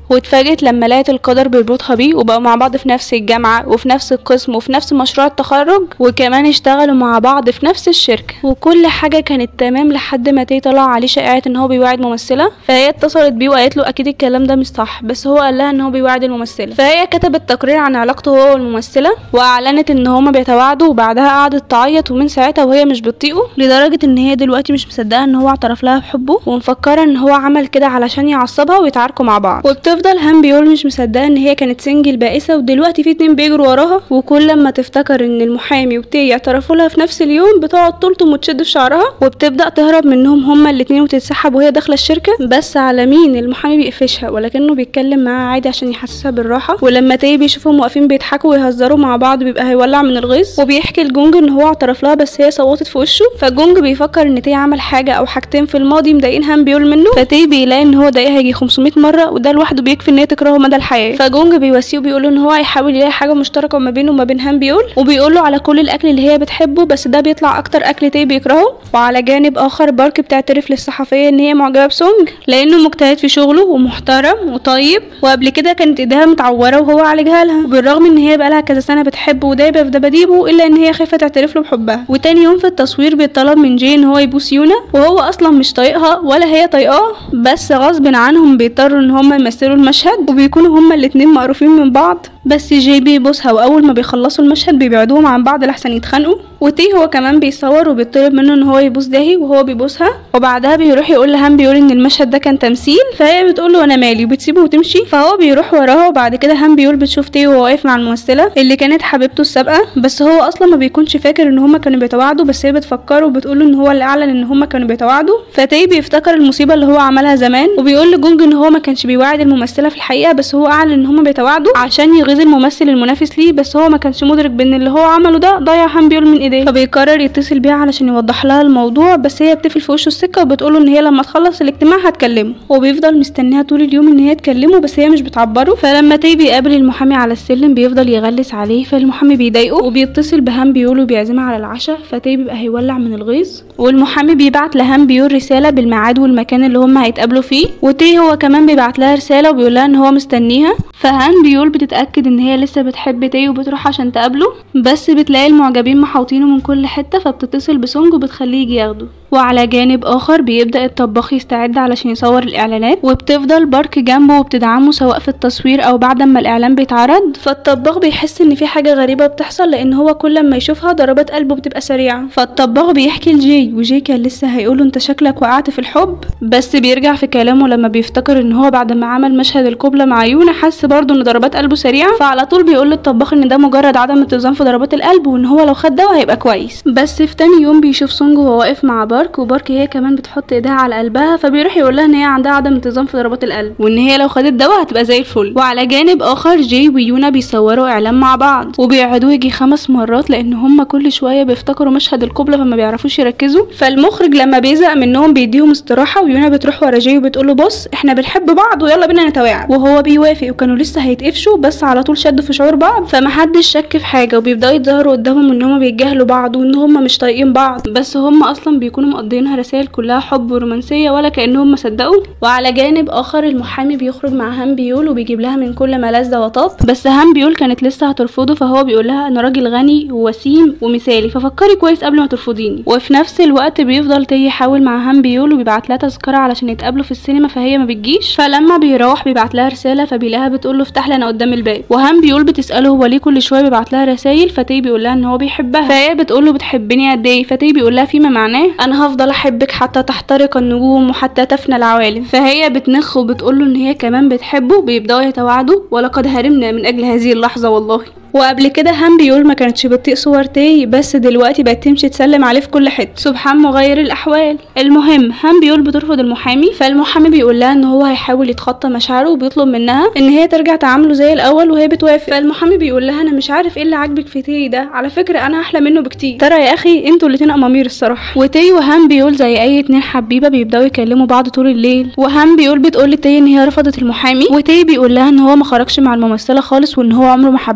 واتفاجئت لما لقت القدر بيربطها بيه وبقوا مع بعض في نفس الجامعة وفي نفس القسم وفي نفس مشروع التخرج وكمان اشتغلوا مع بعض في نفس الشركة وكل حاجة كانت تمام لحد ما تي طلع عليه شائعة ان هو بيوعد ممثلة فهي اتصلت بيه وقالت له اكيد الكلام ده مش صح بس هو قال لها ان هو بيوعد الممثلة فهي كتبت تقرير عن علاقته هو والممثلة واعلنت ان هما بيتواعدوا وبعدها قعدت تعيط ومن ساعتها وهي مش بتطيقه لدرجة ان هي دلوقتي مش مصدقة ان هو اعترف لها بحبه ومفكرة ان هو عمل كده علشان يعصبها ويتعاركوا مع بعض وبتفضل هام بيقول مش مصدقة ان هي كانت سنجل بائسة ودلوقتي في اتنين بيجروا وراها وكل لما تفتكر ان المحامي وتي اعترفوا لها في نفس اليوم بتقعد تلطم وتشد في شعرها وبتبدأ تهرب منهم هما الاتنين وتتسحب وهي داخلة الشركة بس على مين المحامي بيقفشها ولكنه بيتكلم معاها عادي عشان يحسسها بالراحة ولما تي بيشوفهم واقفين بيضحكوا ويهزروا مع بعض بيبقى هيولع من الغيظ وبيحكي لجونج ان هو اعترف لها بس هي صوتت في وشه فجونج بيفكر ان تي عمل حاجة او حاجتين في الماضي مضايقين هام بيقول منه فتي بيلاقي ان هو ضايقها يجي 500 مرة وده لوحده بيكفي ان هي تكرهه مدى الحياة فجونج بيواسيه وبيقول ان هو هيحاول يلاقي حاجة مشتركة ما بينه وما بين هام بيقول وبيقول له على كل الاكل اللي هي بتحبه بس ده بيطلع اكتر اكل تي بيكرهه وعلى جانب اخر بارك بتعترف للصحفية ان هي معجبة بسونج لانه مجتهد في شغله ومحترم وطيب وقبل كده كانت ايديها متعورة وهو عالجها لها وبالرغم ان هي بقالها كذا سنة بتحبه ودايبة في دباديبه الا ان هي خايفة تعترف له بحبها وتاني يوم في التصوير بيطلب من جي ان هو يبوس يونا وهو اصلا مش طايقها ولا هي طايقاه بس غصب عنهم بيضطروا ان هما يمثلوا المشهد وبيكونوا هما الاتنين مقروفين من بعض بس جي بيبوسها واول ما بيخلصوا المشهد بيبعدوهم عن بعض لحسن يتخانقوا وتي هو كمان بيصور وبيطلب منه ان هو يبوس داهي وهو بيبوسها وبعدها بيروح يقول لهام بيقول ان المشهد ده كان تمثيل فهي بتقول له انا مالي وبتسيبه وتمشي فهو بيروح وراها وبعد كده هام بيقول بتشوف تي وهو واقف مع الممثله اللي كانت حبيبته السابقه بس هو اصلا ما بيكونش فاكر ان هما كانوا بيتواعدوا بس هي بتفكره وبتقول له ان هو اللي اعلن ان هما كانوا بيتواعدوا فتي بيفتكر المصيبه اللي هو عملها زمان وبيقول لجونج ان هو ما كانش بيواعد الممثله في الحقيقه بس هو اعلن ان هما بيتواعدوا عشان يغيظ الممثل المنافس ليه بس هو ما كانش مدرك بان اللي هو عمله ده ضيع هام بيقول من ايديه فبيقرر يتصل بيها علشان يوضح لها الموضوع بس هي بتقفل في وشه السكه وبتقوله ان هي لما تخلص الاجتماع هتكلمه وبيفضل مستنيها طول اليوم ان هي تكلمه بس هي مش بتعبره فلما تي بيقابل المحامي على السلم بيفضل يغلس عليه فالمحامي بيضايقه وبيتصل بهام بيقول وبيعزمها على العشاء فتي بيبقى هيولع من الغيظ والمحامي بيبعت لهام بيقول رساله بالميعاد والمكان اللي هم هيتقابلوا فيه وتي هو كمان بيبعت لها رساله وبيقول لها ان هو مستنيها فهان بيقول بتتاكد ان هي لسه بتحب تي وبتروح عشان تقابله بس بتلاقي المعجبين محاوطينه من كل حته فبتتصل بسونج وبتخليه يجي ياخده وعلى جانب اخر بيبدا الطباخ يستعد علشان يصور الاعلانات وبتفضل بارك جنبه وبتدعمه سواء في التصوير او بعد ما الاعلان بيتعرض فالطباخ بيحس ان في حاجه غريبه بتحصل لان هو كل ما يشوفها ضربات قلبه بتبقى سريعه فالطباخ بيحكي لجي وجي كان لسه هيقوله انت شكلك وقعت في الحب بس بيرجع في كلامه لما بيفتكر ان هو بعد ما عمل مشهد القبلة مع يونا حس برضه ان ضربات قلبه سريعه فعلى طول بيقول للطباخ ان ده مجرد عدم اتزان في ضربات القلب وان هو لو خد دواء هيبقى كويس بس في تاني يوم بيشوف سونج وهو واقف مع بارك وبارك هي كمان بتحط ايديها على قلبها فبيروح يقول لها ان هي عندها عدم انتظام في ضربات القلب وان هي لو خدت دواء هتبقى زي الفل وعلى جانب اخر جي ويونا بيصوروا اعلان مع بعض وبيعيدوه يجي خمس مرات لان هما كل شويه بيفتكروا مشهد القبلة فما بيعرفوش يركزوا فالمخرج لما بيزهق منهم بيديهم استراحه ويونا بتروح ورا جي وبتقول له بص احنا بنحب بعض ويلا بينا نتواعد وهو بيوافق وكانوا لسه هيتقفشوا بس على طول شدوا في شعور بعض فمحدش شك في حاجه وبيبداوا يتظاهروا قدامهم ان هما بيتجاهلوا بعض وان هما مش طايقين بعض بس هما اصلا بيكونوا مقضيينها رسائل كلها حب ورومانسيه ولا كانهم ما صدقوا وعلى جانب اخر المحامي بيخرج مع هام بيول وبيجيب لها من كل ما لذ وطاب بس هام بيول كانت لسه هترفضه فهو بيقول لها انا راجل غني ووسيم ومثالي ففكري كويس قبل ما ترفضيني وفي نفس الوقت بيفضل تي يحاول مع هام بيول وبيبعت لها تذكره علشان يتقابلوا في السينما فهي ما بتجيش فلما بيروح بيبعت لها رساله فبيلاقيها بتقول له افتح لي انا قدام الباب وهام بيقول بتساله هو ليه كل شويه بيبعت لها رسايل فتي بيقول لها ان هو بيحبها فهي بتقول له بتحبني قد ايه فتي بيقول لها فيما معناه انا هفضل احبك حتى تحترق النجوم وحتى تفنى العوالم فهي بتنخ وبتقول له ان هي كمان بتحبه بيبداوا يتواعدوا ولقد هرمنا من اجل هذه اللحظه والله وقبل كده هام بيقول ما كانتش بتطيق صور تي بس دلوقتي بقت تمشي تسلم عليه في كل حته سبحان مغير الاحوال المهم هام بيقول بترفض المحامي فالمحامي بيقول لها ان هو هيحاول يتخطى مشاعره وبيطلب منها ان هي ترجع تعامله زي الاول وهي بتوافق فالمحامي بيقول لها انا مش عارف ايه اللي عاجبك في تي ده على فكره انا احلى منه بكتير ترى يا اخي انتوا الاتنين امامير الصراحه وتي وهام بيقول زي اي اتنين حبيبه بيبداوا يكلموا بعض طول الليل وهام بيقول بتقول لتي ان هي رفضت المحامي وتي بيقول لها ان هو ما خرجش مع الممثله خالص وان هو عمره ما حبها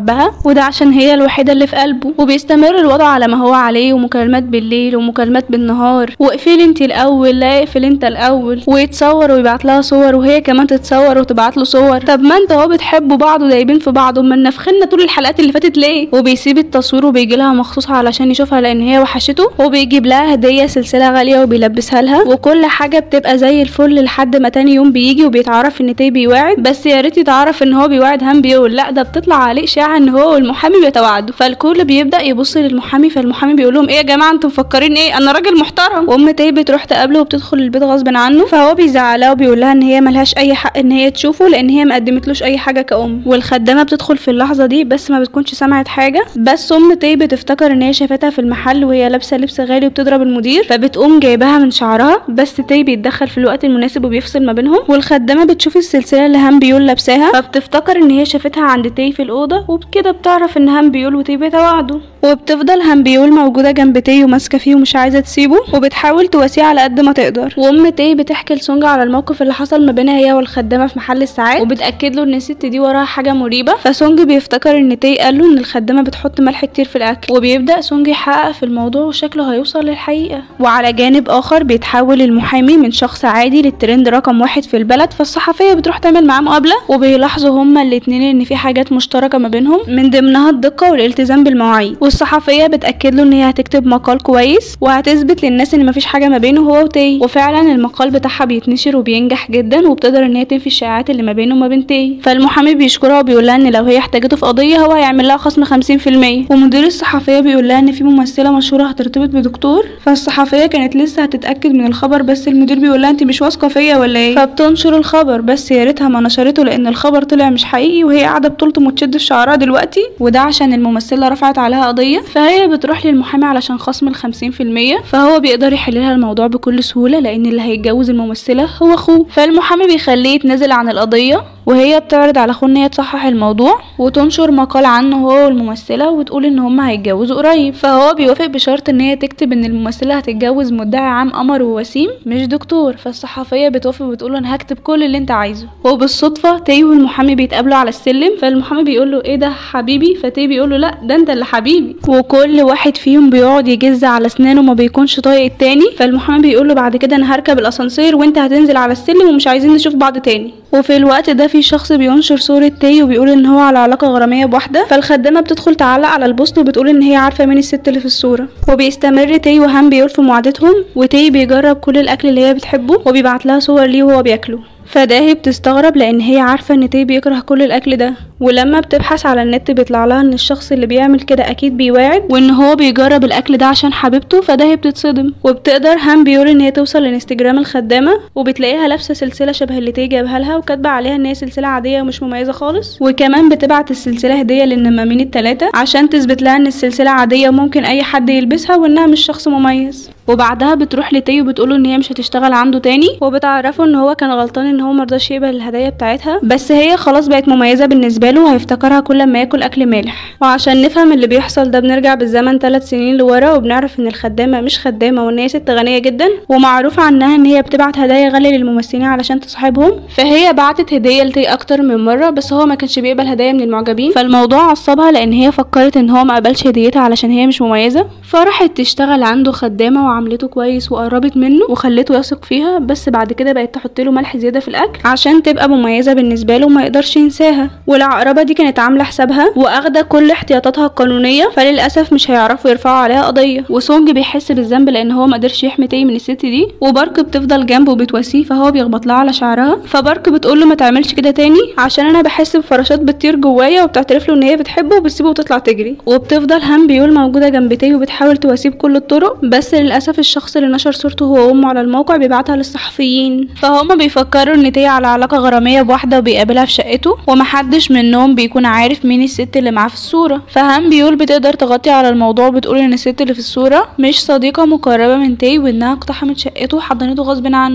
وده عشان هي الوحيدة اللي في قلبه وبيستمر الوضع على ما هو عليه ومكالمات بالليل ومكالمات بالنهار واقفلي انت الاول لا اقفل انت الاول ويتصور ويبعت لها صور وهي كمان تتصور وتبعت له صور طب ما انت اهو بتحبوا بعض ودايبين في بعض امال نفخنا طول الحلقات اللي فاتت ليه وبيسيب التصوير وبيجي لها مخصوص علشان يشوفها لان هي وحشته وبيجيب لها هديه سلسله غاليه وبيلبسها لها وكل حاجه بتبقى زي الفل لحد ما تاني يوم بيجي وبيتعرف ان تي بيواعد بس يا ريت يتعرف ان هو بيواعد هم بيقول لا ده بتطلع عليه اشاعه ان هو والمحامي بيتواعدوا فالكل بيبدا يبص للمحامي فالمحامي بيقول لهم ايه يا جماعه انتم مفكرين ايه انا راجل محترم وام تي بتروح تقابله وبتدخل البيت غصب عنه فهو بيزعلها وبيقول لها ان هي ملهاش اي حق ان هي تشوفه لان هي ما قدمتلوش اي حاجه كأم والخدامه بتدخل في اللحظه دي بس ما بتكونش سمعت حاجه بس ام تي بتفتكر ان هي شافتها في المحل وهي لابسه لبس غالي وبتضرب المدير فبتقوم جايباها من شعرها بس تي بيتدخل في الوقت المناسب وبيفصل ما بينهم والخدامه بتشوف السلسله اللي هم بيقول لابساها فبتفتكر ان هي شافتها عند تي في الاوضه وبكده بتعرف ان هم بيقول وتي بيتواعدوا وبتفضل هم بيقول موجوده جنب تي وماسكه فيه ومش عايزه تسيبه وبتحاول تواسيه على قد ما تقدر وام تي بتحكي لسونج على الموقف اللي حصل ما بينها هي والخدامه في محل الساعات وبتاكد له ان الست دي وراها حاجه مريبه فسونج بيفتكر ان تي قال له ان الخدامه بتحط ملح كتير في الاكل وبيبدا سونج يحقق في الموضوع وشكله هيوصل للحقيقه وعلى جانب اخر بيتحول المحامي من شخص عادي للترند رقم واحد في البلد فالصحفيه بتروح تعمل معاه مقابله وبيلاحظوا هما الاتنين ان في حاجات مشتركه ما بينهم من ضمنها الدقه والالتزام بالمواعيد والصحفيه بتاكد له ان هي هتكتب مقال كويس وهتثبت للناس ان مفيش حاجه ما بينه هو وتي وفعلا المقال بتاعها بيتنشر وبينجح جدا وبتقدر ان هي تنفي الشائعات اللي ما بينه وما بين تي فالمحامي بيشكرها وبيقول لها ان لو هي احتاجته في قضيه هو هيعمل لها خصم 50% ومدير الصحفيه بيقول لها ان في ممثله مشهوره هترتبط بدكتور فالصحفيه كانت لسه هتتاكد من الخبر بس المدير بيقول لها انت مش واثقه فيا ولا ايه فبتنشر الخبر بس يا ريتها ما نشرته لان الخبر طلع مش حقيقي وهي قاعده بتلطم وتشد في شعرها دلوقتي وده عشان الممثله رفعت عليها قضيه فهي بتروح للمحامي علشان خصم ال 50% فهو بيقدر يحل لها الموضوع بكل سهوله لان اللي هيتجوز الممثله هو اخوه فالمحامي بيخليه يتنازل عن القضيه وهي بتعرض على اخوه ان هي تصحح الموضوع وتنشر مقال عنه هو والممثله وتقول ان هما هيتجوزوا قريب فهو بيوافق بشرط ان هي تكتب ان الممثله هتتجوز مدعي عام قمر ووسيم مش دكتور فالصحفيه بتوافق وبتقول انا هكتب كل اللي انت عايزه وبالصدفه تي والمحامي بيتقابلوا على السلم فالمحامي بيقول له ايه ده حبيبي فتي بيقول له لا ده انت اللي حبيبي وكل واحد فيهم بيقعد يجز على اسنانه ما بيكونش طايق التاني فالمحامي بيقول له بعد كده انا هركب الاسانسير وانت هتنزل على السلم ومش عايزين نشوف بعض تاني وفي الوقت ده في شخص بينشر صورة تي وبيقول ان هو على علاقة غرامية بواحدة فالخدامة بتدخل تعلق على البوست وبتقول ان هي عارفة مين الست اللي في الصورة وبيستمر تي وهام بيقول في معادتهم وتي بيجرب كل الاكل اللي هي بتحبه وبيبعت لها صور ليه وهو بياكله فداهي بتستغرب لان هي عارفه ان تي بيكره كل الاكل ده ولما بتبحث على النت بيطلع لها ان الشخص اللي بيعمل كده اكيد بيواعد وان هو بيجرب الاكل ده عشان حبيبته فداهي بتتصدم وبتقدر هام بيقول ان هي توصل لانستجرام الخدامه وبتلاقيها لابسه سلسله شبه اللي تي جابها لها وكاتبه عليها ان هي سلسله عاديه ومش مميزه خالص وكمان بتبعت السلسله هديه للنمامين الثلاثه عشان تثبت لها ان السلسله عاديه وممكن اي حد يلبسها وانها مش شخص مميز وبعدها بتروح لتي وبتقوله ان هي مش هتشتغل عنده تاني وبتعرفه ان هو كان غلطان ان هو مرضاش يقبل الهدايا بتاعتها بس هي خلاص بقت مميزه بالنسبه له وهيفتكرها كل ما ياكل اكل مالح وعشان نفهم اللي بيحصل ده بنرجع بالزمن ثلاث سنين لورا وبنعرف ان الخدامه مش خدامه وان هي ست غنيه جدا ومعروف عنها ان هي بتبعت هدايا غاليه للممثلين علشان تصاحبهم فهي بعتت هديه لتي اكتر من مره بس هو ما كانش بيقبل هدايا من المعجبين فالموضوع عصبها لان هي فكرت ان هو ما قبلش هديتها علشان هي مش مميزه فراحت تشتغل عنده خدامه وعملته كويس وقربت منه وخلته يثق فيها بس بعد كده بقت تحط له ملح زياده في الاكل عشان تبقى مميزه بالنسبه له وما يقدرش ينساها والعقربه دي كانت عامله حسابها واخده كل احتياطاتها القانونيه فللاسف مش هيعرفوا يرفعوا عليها قضيه وسونج بيحس بالذنب لان هو ما قدرش يحمي تي من الست دي وبارك بتفضل جنبه وبتواسيه فهو بيخبط لها على شعرها فبارك بتقول له ما تعملش كده تاني عشان انا بحس بفراشات بتطير جوايا وبتعترف له ان هي بتحبه وبتسيبه وتطلع تجري وبتفضل هم بيقول موجوده جنب تي وبتحاول تواسيه بكل الطرق بس للاسف الشخص اللي نشر صورته هو وامه على الموقع بيبعتها للصحفيين فهم بيفكروا ان تي على علاقه غراميه بواحده وبيقابلها في شقته ومحدش منهم بيكون عارف مين الست اللي معاه في الصوره فهم بيقول بتقدر تغطي على الموضوع وبتقول ان الست اللي في الصوره مش صديقه مقربه من تي وانها اقتحمت شقته وحضنته غصب عنه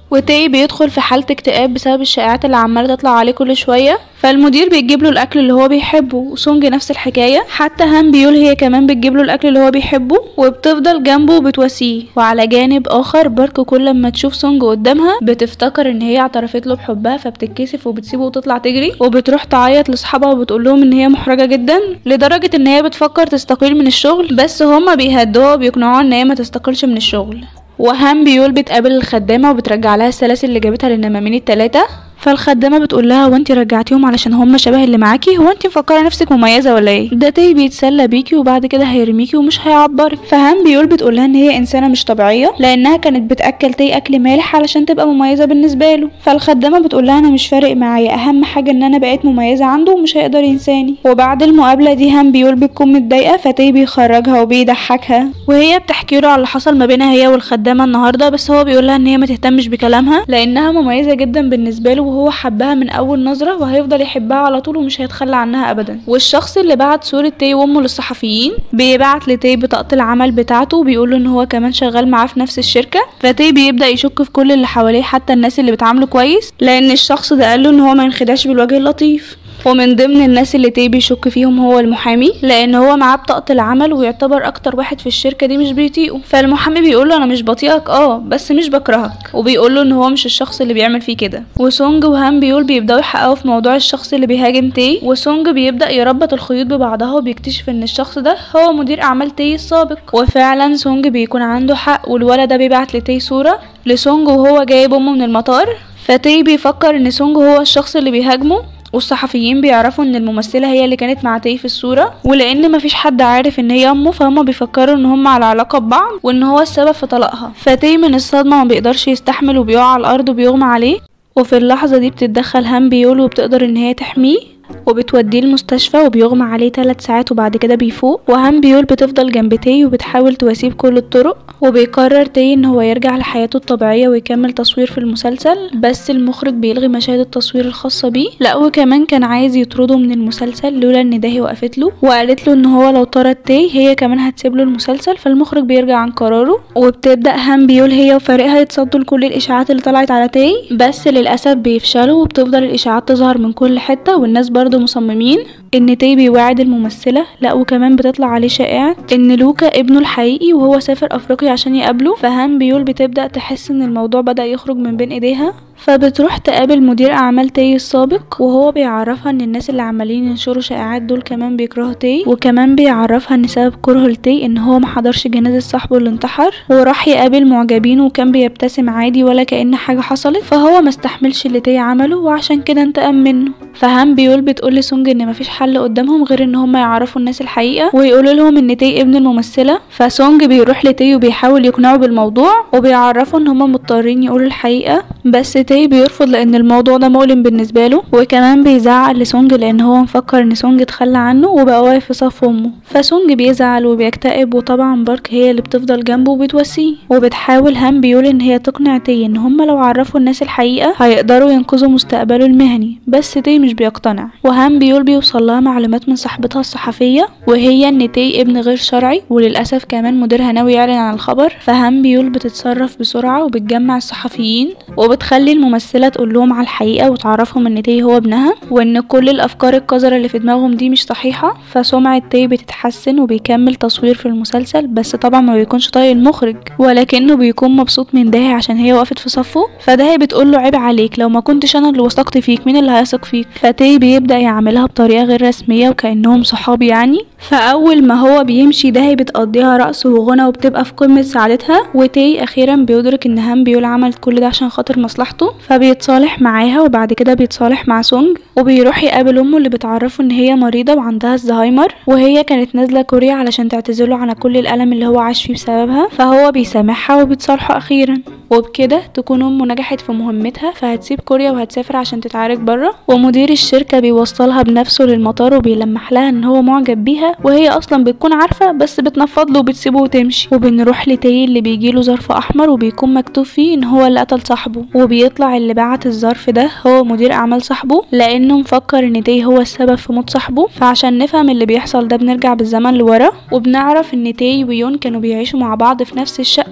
وتاي بيدخل في حالة اكتئاب بسبب الشائعات اللي عمالة تطلع عليه كل شوية فالمدير بيجيب له الاكل اللي هو بيحبه وسونج نفس الحكاية حتى هان بيول هي كمان بتجيب له الاكل اللي هو بيحبه وبتفضل جنبه وبتواسيه وعلى جانب اخر بارك كل ما تشوف سونج قدامها بتفتكر ان هي اعترفت له بحبها فبتتكسف وبتسيبه وتطلع تجري وبتروح تعيط لاصحابها وبتقول لهم ان هي محرجة جدا لدرجة ان هي بتفكر تستقيل من الشغل بس هما بيهدوها وبيقنعوها ان هي ما تستقلش من الشغل وهام بيول بتقابل الخدامة وبترجع لها السلاسل اللي جابتها للنمامين التلاتة فالخدامة بتقول لها وانتي رجعتيهم علشان هم شبه اللي معاكي هو انتي مفكرة نفسك مميزة ولا ايه ده تاي بيتسلى بيكي وبعد كده هيرميكي ومش هيعبرك فهام بيقول بتقول لها ان هي انسانة مش طبيعية لانها كانت بتاكل تاي اكل مالح علشان تبقى مميزة بالنسبة له فالخدامة بتقول لها انا مش فارق معايا اهم حاجة ان انا بقيت مميزة عنده ومش هيقدر ينساني وبعد المقابلة دي هام بيقول بتكون متضايقة فتاي بيخرجها وبيضحكها وهي بتحكي له على اللي حصل ما بينها هي والخدامة النهاردة بس هو بيقول لها ان هي ما تهتمش بكلامها لانها مميزة جدا بالنسبة له وهو حبها من اول نظرة وهيفضل يحبها على طول ومش هيتخلى عنها ابدا والشخص اللي بعت صورة تاي وامه للصحفيين بيبعت لتاي بطاقة العمل بتاعته وبيقول له ان هو كمان شغال معاه في نفس الشركة فتاي بيبدأ يشك في كل اللي حواليه حتى الناس اللي بتعامله كويس لان الشخص ده قال له ان هو ما ينخدعش بالوجه اللطيف ومن ضمن الناس اللي تي بيشك فيهم هو المحامي لان هو معاه بطاقه العمل ويعتبر اكتر واحد في الشركه دي مش بيطيقه فالمحامي بيقول له انا مش بطيئك اه بس مش بكرهك وبيقول له ان هو مش الشخص اللي بيعمل فيه كده وسونج وهام بيقول بيبداوا يحققوا في موضوع الشخص اللي بيهاجم تي وسونج بيبدا يربط الخيوط ببعضها وبيكتشف ان الشخص ده هو مدير اعمال تي السابق وفعلا سونج بيكون عنده حق والولد ده بيبعت لتي صوره لسونج وهو جايب امه من المطار فتي بيفكر ان سونج هو الشخص اللي بيهاجمه والصحفيين بيعرفوا ان الممثله هي اللي كانت مع تي في الصوره ولان مفيش حد عارف ان هي امه فهم بيفكروا ان هم على علاقه ببعض وان هو السبب في طلاقها فتي من الصدمه ما بيقدرش يستحمل وبيقع على الارض وبيغمى عليه وفي اللحظه دي بتتدخل هام بيول وبتقدر ان هي تحميه وبتوديه المستشفى وبيغمى عليه ثلاث ساعات وبعد كده بيفوق وهام بيول بتفضل جنب تي وبتحاول تواسيه بكل الطرق وبيقرر تي ان هو يرجع لحياته الطبيعية ويكمل تصوير في المسلسل بس المخرج بيلغي مشاهد التصوير الخاصة بيه لا وكمان كان عايز يطرده من المسلسل لولا ان داهي وقفت له وقالت له ان هو لو طرد تي هي كمان هتسيب له المسلسل فالمخرج بيرجع عن قراره وبتبدأ هام بيول هي وفريقها يتصدوا لكل الاشاعات اللي طلعت على تي بس للاسف بيفشلوا وبتفضل الاشاعات تظهر من كل حتة والناس برضو مصممين ان تي بيوعد الممثله لا وكمان بتطلع عليه شائعه ان لوكا ابنه الحقيقي وهو سافر افريقيا عشان يقابله فهام بيول بتبدا تحس ان الموضوع بدا يخرج من بين ايديها فبتروح تقابل مدير اعمال تي السابق وهو بيعرفها ان الناس اللي عمالين ينشروا شائعات دول كمان بيكرهوا تي وكمان بيعرفها ان سبب كرهه لتي ان هو ما حضرش جنازه صاحبه اللي انتحر وراح يقابل معجبينه وكان بيبتسم عادي ولا كأن حاجه حصلت فهو ما استحملش اللي تي عمله وعشان كده انتقم منه فهام بيول بتقول لسونج ان مفيش حل قدامهم غير ان هم يعرفوا الناس الحقيقه ويقولوا لهم ان تي ابن الممثله فسونج بيروح لتي وبيحاول يقنعه بالموضوع وبيعرفوا ان هم مضطرين يقولوا الحقيقه بس تي بيرفض لان الموضوع ده مؤلم بالنسبه له وكمان بيزعق لسونج لان هو مفكر ان سونج اتخلى عنه وبقى واقف في صف امه فسونج بيزعل وبيكتئب وطبعا بارك هي اللي بتفضل جنبه وبتواسيه وبتحاول هام بيقول ان هي تقنع تي ان هم لو عرفوا الناس الحقيقه هيقدروا ينقذوا مستقبله المهني بس تي مش بيقتنع وهام بيقول بيوصل لها معلومات من صاحبتها الصحفيه وهي ان تي ابن غير شرعي وللاسف كمان مديرها ناوي يعلن عن الخبر فهام بيقول بتتصرف بسرعه وبتجمع الصحفيين وبتخلي الممثله تقول لهم على الحقيقه وتعرفهم ان تي هو ابنها وان كل الافكار القذره اللي في دماغهم دي مش صحيحه فسمعه تي بتتحسن وبيكمل تصوير في المسلسل بس طبعا ما بيكونش طايق المخرج ولكنه بيكون مبسوط من داهي عشان هي وقفت في صفه فداهي بتقول له عيب عليك لو ما كنتش انا اللي وثقت فيك مين اللي هيثق فيك فتي بيبدا يعملها بطريقه غير رسميه وكانهم صحاب يعني فاول ما هو بيمشي داهي بتقضيها رقص وغنى وبتبقى في قمه سعادتها وتي اخيرا بيدرك ان هام بيول عملت كل ده عشان خاطر مصلحته فبيتصالح معاها وبعد كده بيتصالح مع سونج وبيروح يقابل امه اللي بتعرفه ان هي مريضه وعندها الزهايمر وهي كانت نازله كوريا علشان تعتذرله عن كل الالم اللي هو عاش فيه بسببها فهو بيسامحها وبيتصالحوا اخيرا وبكده تكون امه نجحت في مهمتها فهتسيب كوريا وهتسافر عشان تتعالج بره ومدير الشركه بيوصلها بنفسه للمطار وبيلمح لها ان هو معجب بيها وهي اصلا بتكون عارفه بس بتنفض له وبتسيبه وتمشي وبنروح لتي اللي بيجيله ظرف احمر وبيكون مكتوب فيه ان هو اللي قتل صاحبه وبيطلع اللي بعت الظرف ده هو مدير اعمال صاحبه لانه مفكر ان تي هو السبب في موت صاحبه فعشان نفهم اللي بيحصل ده بنرجع بالزمن لورا وبنعرف ان تي ويون كانوا بيعيشوا مع بعض في نفس الشقه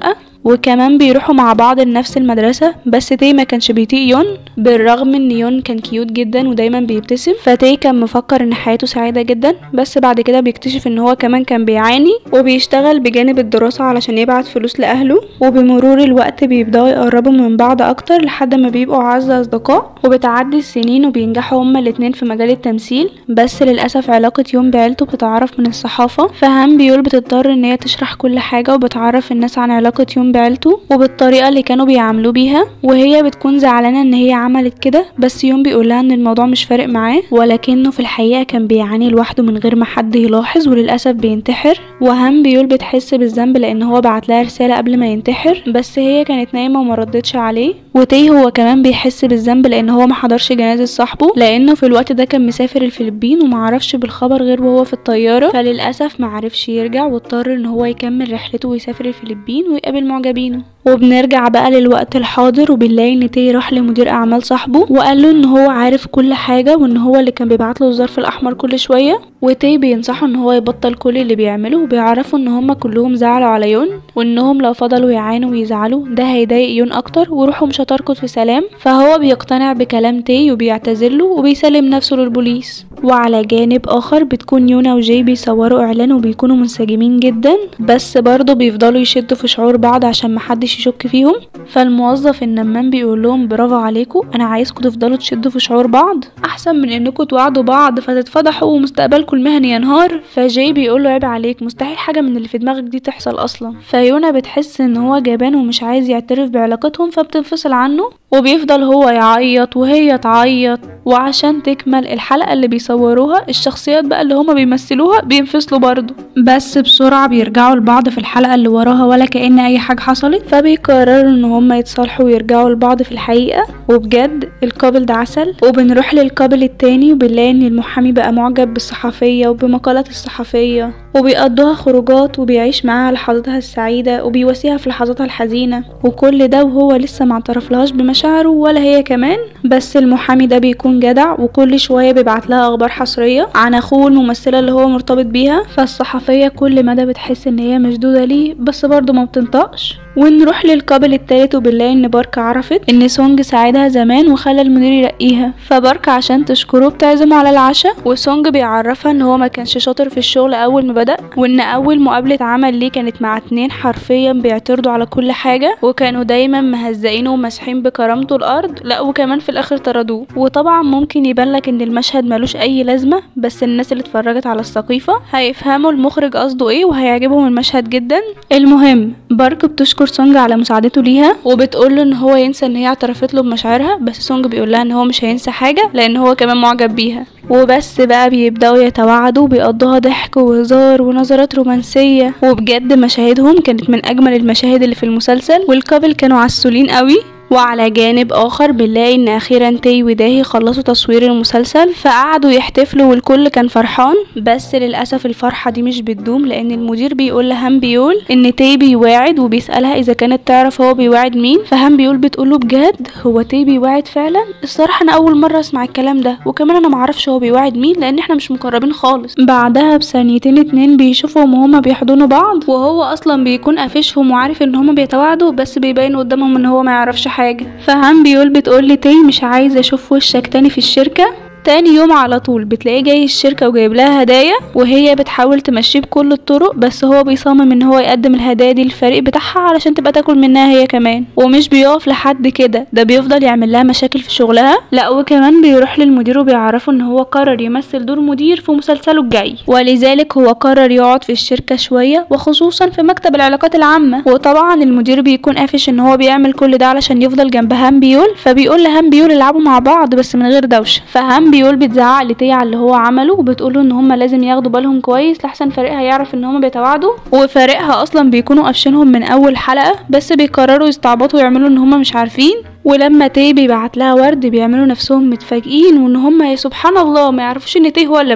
وكمان بيروحوا مع بعض لنفس المدرسة بس تي ما كانش بيطيق يون بالرغم ان يون كان كيوت جدا ودايما بيبتسم فتي كان مفكر ان حياته سعيدة جدا بس بعد كده بيكتشف ان هو كمان كان بيعاني وبيشتغل بجانب الدراسة علشان يبعت فلوس لأهله وبمرور الوقت بيبدأوا يقربوا من بعض أكتر لحد ما بيبقوا أعز أصدقاء وبتعدي السنين وبينجحوا هما الاتنين في مجال التمثيل بس للأسف علاقة يون بعيلته بتتعرف من الصحافة فهام بيول بتضطر ان هي تشرح كل حاجة وبتعرف الناس عن علاقة يون بعيلته وبالطريقة اللي كانوا بيعاملوه بيها وهي بتكون زعلانة ان هي عملت كده بس يون بيقولها ان الموضوع مش فارق معاه ولكنه في الحقيقة كان بيعاني لوحده من غير ما حد يلاحظ وللأسف بينتحر وهام بيول بتحس بالذنب لان هو بعت لها رسالة قبل ما ينتحر بس هي كانت نايمة وما ردتش عليه وتي هو كمان بيحس بالذنب لان هو ما حضرش جنازة صاحبه لانه في الوقت ده كان مسافر الفلبين ومعرفش بالخبر غير وهو في الطيارة فللأسف معرفش يرجع واضطر ان هو يكمل رحلته ويسافر الفلبين ويقابل معجبينه وبنرجع بقى للوقت الحاضر وبنلاقي ان تي راح لمدير اعمال صاحبه وقال له ان هو عارف كل حاجه وان هو اللي كان بيبعت له الظرف الاحمر كل شويه وتي بينصحه ان هو يبطل كل اللي بيعمله وبيعرفوا ان هما كلهم زعلوا على يون وانهم لو فضلوا يعانوا ويزعلوا ده هيضايق يون اكتر وروحه مش هتركض في سلام فهو بيقتنع بكلام تي وبيعتذرله وبيسلم نفسه للبوليس وعلى جانب اخر بتكون يونا وجاي بيصوروا اعلان وبيكونوا منسجمين جدا بس برضه بيفضلوا يشدوا في شعور بعض عشان محدش يشك فيهم فالموظف النمام بيقول لهم برافو عليكم انا عايزكم تفضلوا تشدوا في شعور بعض احسن من انكم توعدوا بعض فتتفضحوا ومستقبلكم المهني ينهار فجاي بيقول له عيب عليك مستحيل حاجه من اللي في دماغك دي تحصل اصلا فيونا بتحس ان هو جبان ومش عايز يعترف بعلاقتهم فبتنفصل عنه وبيفضل هو يعيط وهي تعيط وعشان تكمل الحلقة اللي بيصوروها الشخصيات بقى اللي هما بيمثلوها بينفصلوا برضه بس بسرعة بيرجعوا لبعض في الحلقة اللي وراها ولا كأن أي حاجة حصلت فبيقرروا ان هما يتصالحوا ويرجعوا لبعض في الحقيقة وبجد القابل ده عسل وبنروح للقابل التاني وبنلاقي ان المحامي بقى معجب بالصحفية وبمقالات الصحفية وبيقضوها خروجات وبيعيش معاها لحظاتها السعيدة وبيواسيها في لحظاتها الحزينة وكل ده وهو لسه معترفلهاش بمشاعره ولا هي كمان بس المحامي ده بيكون جدع وكل شوية بيبعت لها أخبار حصرية عن أخوه الممثلة اللي هو مرتبط بيها فالصحفية كل مدى بتحس إن هي مشدودة ليه بس برضه ما بتنطقش ونروح للقابل التالت وبنلاقي ان بارك عرفت ان سونج ساعدها زمان وخلى المدير يرقيها فبارك عشان تشكره بتعزمه على العشاء وسونج بيعرفها ان هو ما كانش شاطر في الشغل اول ما بدأ وان اول مقابلة عمل ليه كانت مع اتنين حرفيا بيعترضوا على كل حاجة وكانوا دايما مهزقينه وماسحين بكرامته الارض لا وكمان في الاخر طردوه وطبعا ممكن يبان لك ان المشهد ملوش اي لازمة بس الناس اللي اتفرجت على السقيفة هيفهموا المخرج قصده ايه وهيعجبهم المشهد جدا المهم بارك بتشكر سونج على مساعدته ليها وبتقول له ان هو ينسى ان هي اعترفت له بمشاعرها بس سونج بيقول لها ان هو مش هينسى حاجه لان هو كمان معجب بيها وبس بقى بيبداوا يتوعدوا بيقضوها ضحك وهزار ونظرات رومانسيه وبجد مشاهدهم كانت من اجمل المشاهد اللي في المسلسل والكابل كانوا عسولين قوي وعلى جانب اخر بنلاقي ان اخيرا تي وداهي خلصوا تصوير المسلسل فقعدوا يحتفلوا والكل كان فرحان بس للاسف الفرحه دي مش بتدوم لان المدير بيقول لهام بيقول ان تي بيواعد وبيسالها اذا كانت تعرف هو بيواعد مين فهام بيقول بتقوله بجد هو تي بيواعد فعلا الصراحه انا اول مره اسمع الكلام ده وكمان انا معرفش هو بيواعد مين لان احنا مش مقربين خالص بعدها بثانيتين اتنين بيشوفهم وهما بيحضنوا بعض وهو اصلا بيكون قافشهم وعارف ان هما بيتواعدوا بس بيبين قدامهم ان هو ما يعرفش حاجه فهام بيقول بتقول لي تاني مش عايزه اشوف وشك تاني في الشركه تاني يوم على طول بتلاقيه جاي الشركة وجايب لها هدايا وهي بتحاول تمشيه بكل الطرق بس هو بيصمم ان هو يقدم الهدايا دي للفريق بتاعها علشان تبقى تاكل منها هي كمان ومش بيقف لحد كده ده بيفضل يعمل لها مشاكل في شغلها لا وكمان بيروح للمدير وبيعرفه ان هو قرر يمثل دور مدير في مسلسله الجاي ولذلك هو قرر يقعد في الشركة شوية وخصوصا في مكتب العلاقات العامة وطبعا المدير بيكون قافش ان هو بيعمل كل ده علشان يفضل جنب هام بيول فبيقول لهام بيول العبوا مع بعض بس من غير دوشة فهام بيول بتزعق لتي على اللي هو عمله وبتقوله ان هما لازم ياخدوا بالهم كويس لحسن فريقها يعرف ان هما بيتواعدوا وفريقها اصلا بيكونوا قافشينهم من اول حلقة بس بيقرروا يستعبطوا ويعملوا ان هما مش عارفين ولما تي بيبعت لها ورد بيعملوا نفسهم متفاجئين وان هما يا سبحان الله ما يعرفوش ان تي هو اللي بعته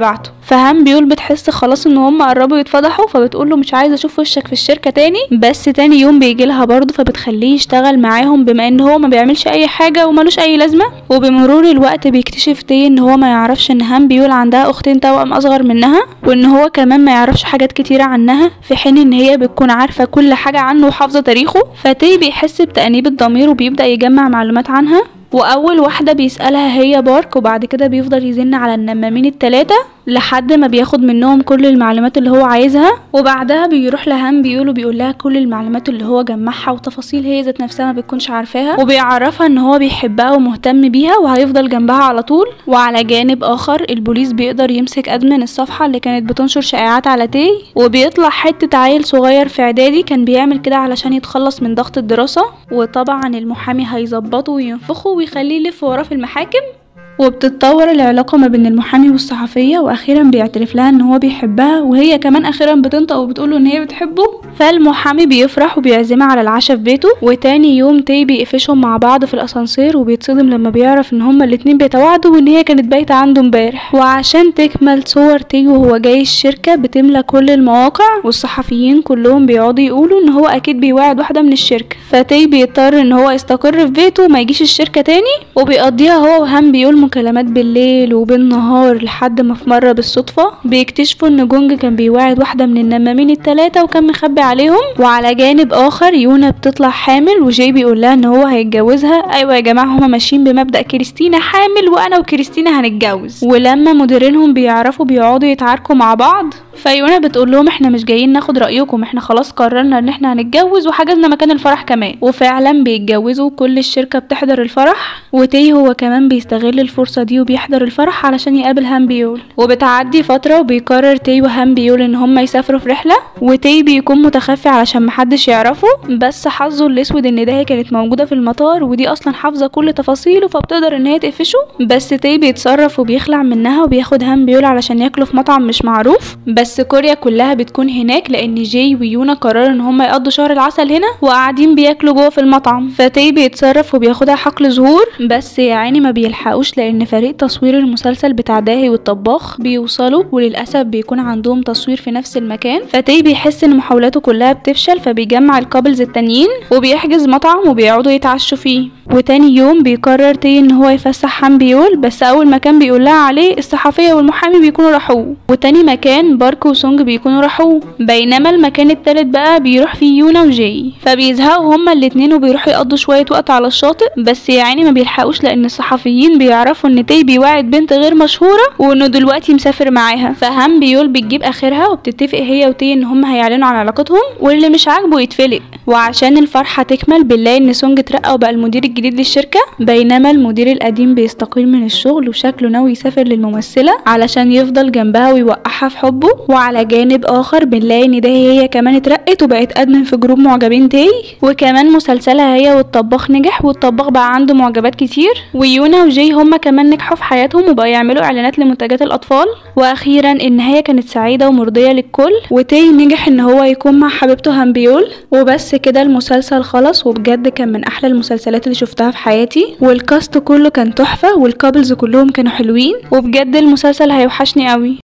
فهام بيقول بتحس خلاص ان هم قربوا يتفضحوا فبتقول له مش عايزه اشوف وشك في الشركه تاني بس تاني يوم بيجي لها برضه فبتخليه يشتغل معاهم بما ان هو ما بيعملش اي حاجه وملوش اي لازمه وبمرور الوقت بيكتشف تي ان هو ما يعرفش ان هام بيقول عندها اختين توأم اصغر منها وان هو كمان ما يعرفش حاجات كتيره عنها في حين ان هي بتكون عارفه كل حاجه عنه وحافظه تاريخه فتي بيحس بتأنيب الضمير وبيبدأ يجمع معلومات عنها واول واحده بيسالها هي بارك وبعد كده بيفضل يزن على النمامين التلاتة لحد ما بياخد منهم كل المعلومات اللي هو عايزها وبعدها بيروح لهام بيقوله بيقول لها كل المعلومات اللي هو جمعها وتفاصيل هي ذات نفسها ما بتكونش عارفاها وبيعرفها ان هو بيحبها ومهتم بيها وهيفضل جنبها على طول وعلى جانب اخر البوليس بيقدر يمسك ادمن الصفحه اللي كانت بتنشر شائعات على تي وبيطلع حته عيل صغير في اعدادي كان بيعمل كده علشان يتخلص من ضغط الدراسه وطبعا المحامي هيظبطه وينفخه ويخليه يلف وراه في المحاكم وبتتطور العلاقة ما بين المحامي والصحفية وأخيرا بيعترف لها إن هو بيحبها وهي كمان أخيرا بتنطق وبتقوله إن هي بتحبه فالمحامي بيفرح وبيعزمها على العشاء في بيته وتاني يوم تي بيقفشهم مع بعض في الأسانسير وبيتصدم لما بيعرف إن هما الاتنين بيتواعدوا وإن هي كانت بايتة عنده امبارح وعشان تكمل صور تي وهو جاي الشركة بتملى كل المواقع والصحفيين كلهم بيقعدوا يقولوا إن هو أكيد بيواعد واحدة من الشركة فتي بيضطر إن هو يستقر في بيته وما يجيش الشركة تاني وبيقضيها هو وهم بيقول مكالمات بالليل وبالنهار لحد ما في مرة بالصدفة بيكتشفوا ان جونج كان بيواعد واحدة من النمامين التلاتة وكان مخبي عليهم وعلى جانب اخر يونا بتطلع حامل وجاي بيقول لها ان هو هيتجوزها ايوه يا جماعة هما ماشيين بمبدأ كريستينا حامل وانا وكريستينا هنتجوز ولما مديرينهم بيعرفوا بيقعدوا يتعاركوا مع بعض فيونا بتقول لهم احنا مش جايين ناخد رأيكم احنا خلاص قررنا ان احنا هنتجوز وحجزنا مكان الفرح كمان وفعلا بيتجوزوا كل الشركة بتحضر الفرح وتي هو كمان بيستغل الفرصة دي وبيحضر الفرح علشان يقابل هام بيول وبتعدي فترة وبيقرر تي وهام بيول ان هما يسافروا في رحلة وتي بيكون متخفي علشان محدش يعرفه بس حظه الاسود ان ده هي كانت موجودة في المطار ودي اصلا حافظة كل تفاصيله فبتقدر ان هي تقفشه بس تي بيتصرف وبيخلع منها وبياخد هام بيول علشان ياكلوا في مطعم مش معروف بس كوريا كلها بتكون هناك لان جاي ويونا قرروا ان هما يقضوا شهر العسل هنا وقاعدين بياكلوا جوه في المطعم فتي بيتصرف وبياخدها حقل ظهور بس يا عيني ما بيلحقوش لان فريق تصوير المسلسل بتاع داهي والطباخ بيوصلوا وللاسف بيكون عندهم تصوير في نفس المكان فتي بيحس ان محاولاته كلها بتفشل فبيجمع الكابلز التانيين وبيحجز مطعم وبيقعدوا يتعشوا فيه وتاني يوم بيقرر تي ان هو يفسح حام بيول بس اول مكان بيقول لها عليه الصحفيه والمحامي بيكونوا راحوه وتاني مكان بارك وسونج بيكونوا راحوه بينما المكان التالت بقى بيروح فيه يونا وجاي فبيزهقوا هما الاتنين وبيروحوا يقضوا شويه وقت على الشاطئ بس يعني ما بيلحقوش لان الصحفيين بيعرفوا ان تي بيواعد بنت غير مشهوره وانه دلوقتي مسافر معاها فهم بيول بتجيب اخرها وبتتفق هي وتي ان هما هيعلنوا عن علاقتهم واللي مش عاجبه يتفلق وعشان الفرحه تكمل بنلاقي ان سونج اترقى وبقى المدير الجديد للشركه بينما المدير القديم بيستقيل من الشغل وشكله ناوي يسافر للممثله علشان يفضل جنبها ويوقعها في حبه وعلى جانب اخر بنلاقي ان ده هي كمان اترقت وبقت ادمن في جروب معجبين تي وكمان مسلسلها هي والطباخ نجح والطباخ بقى عنده معجبات كتير ويونا وجي هما كمان نجحوا في حياتهم وبقوا يعملوا اعلانات لمنتجات الاطفال واخيرا النهايه كانت سعيده ومرضيه للكل وتي نجح ان هو يكون مع حبيبته هامبيول وبس كده المسلسل خلص وبجد كان من احلى المسلسلات اللي شفتها في حياتي والكاست كله كان تحفه والكابلز كلهم كانوا حلوين وبجد المسلسل هيوحشني قوي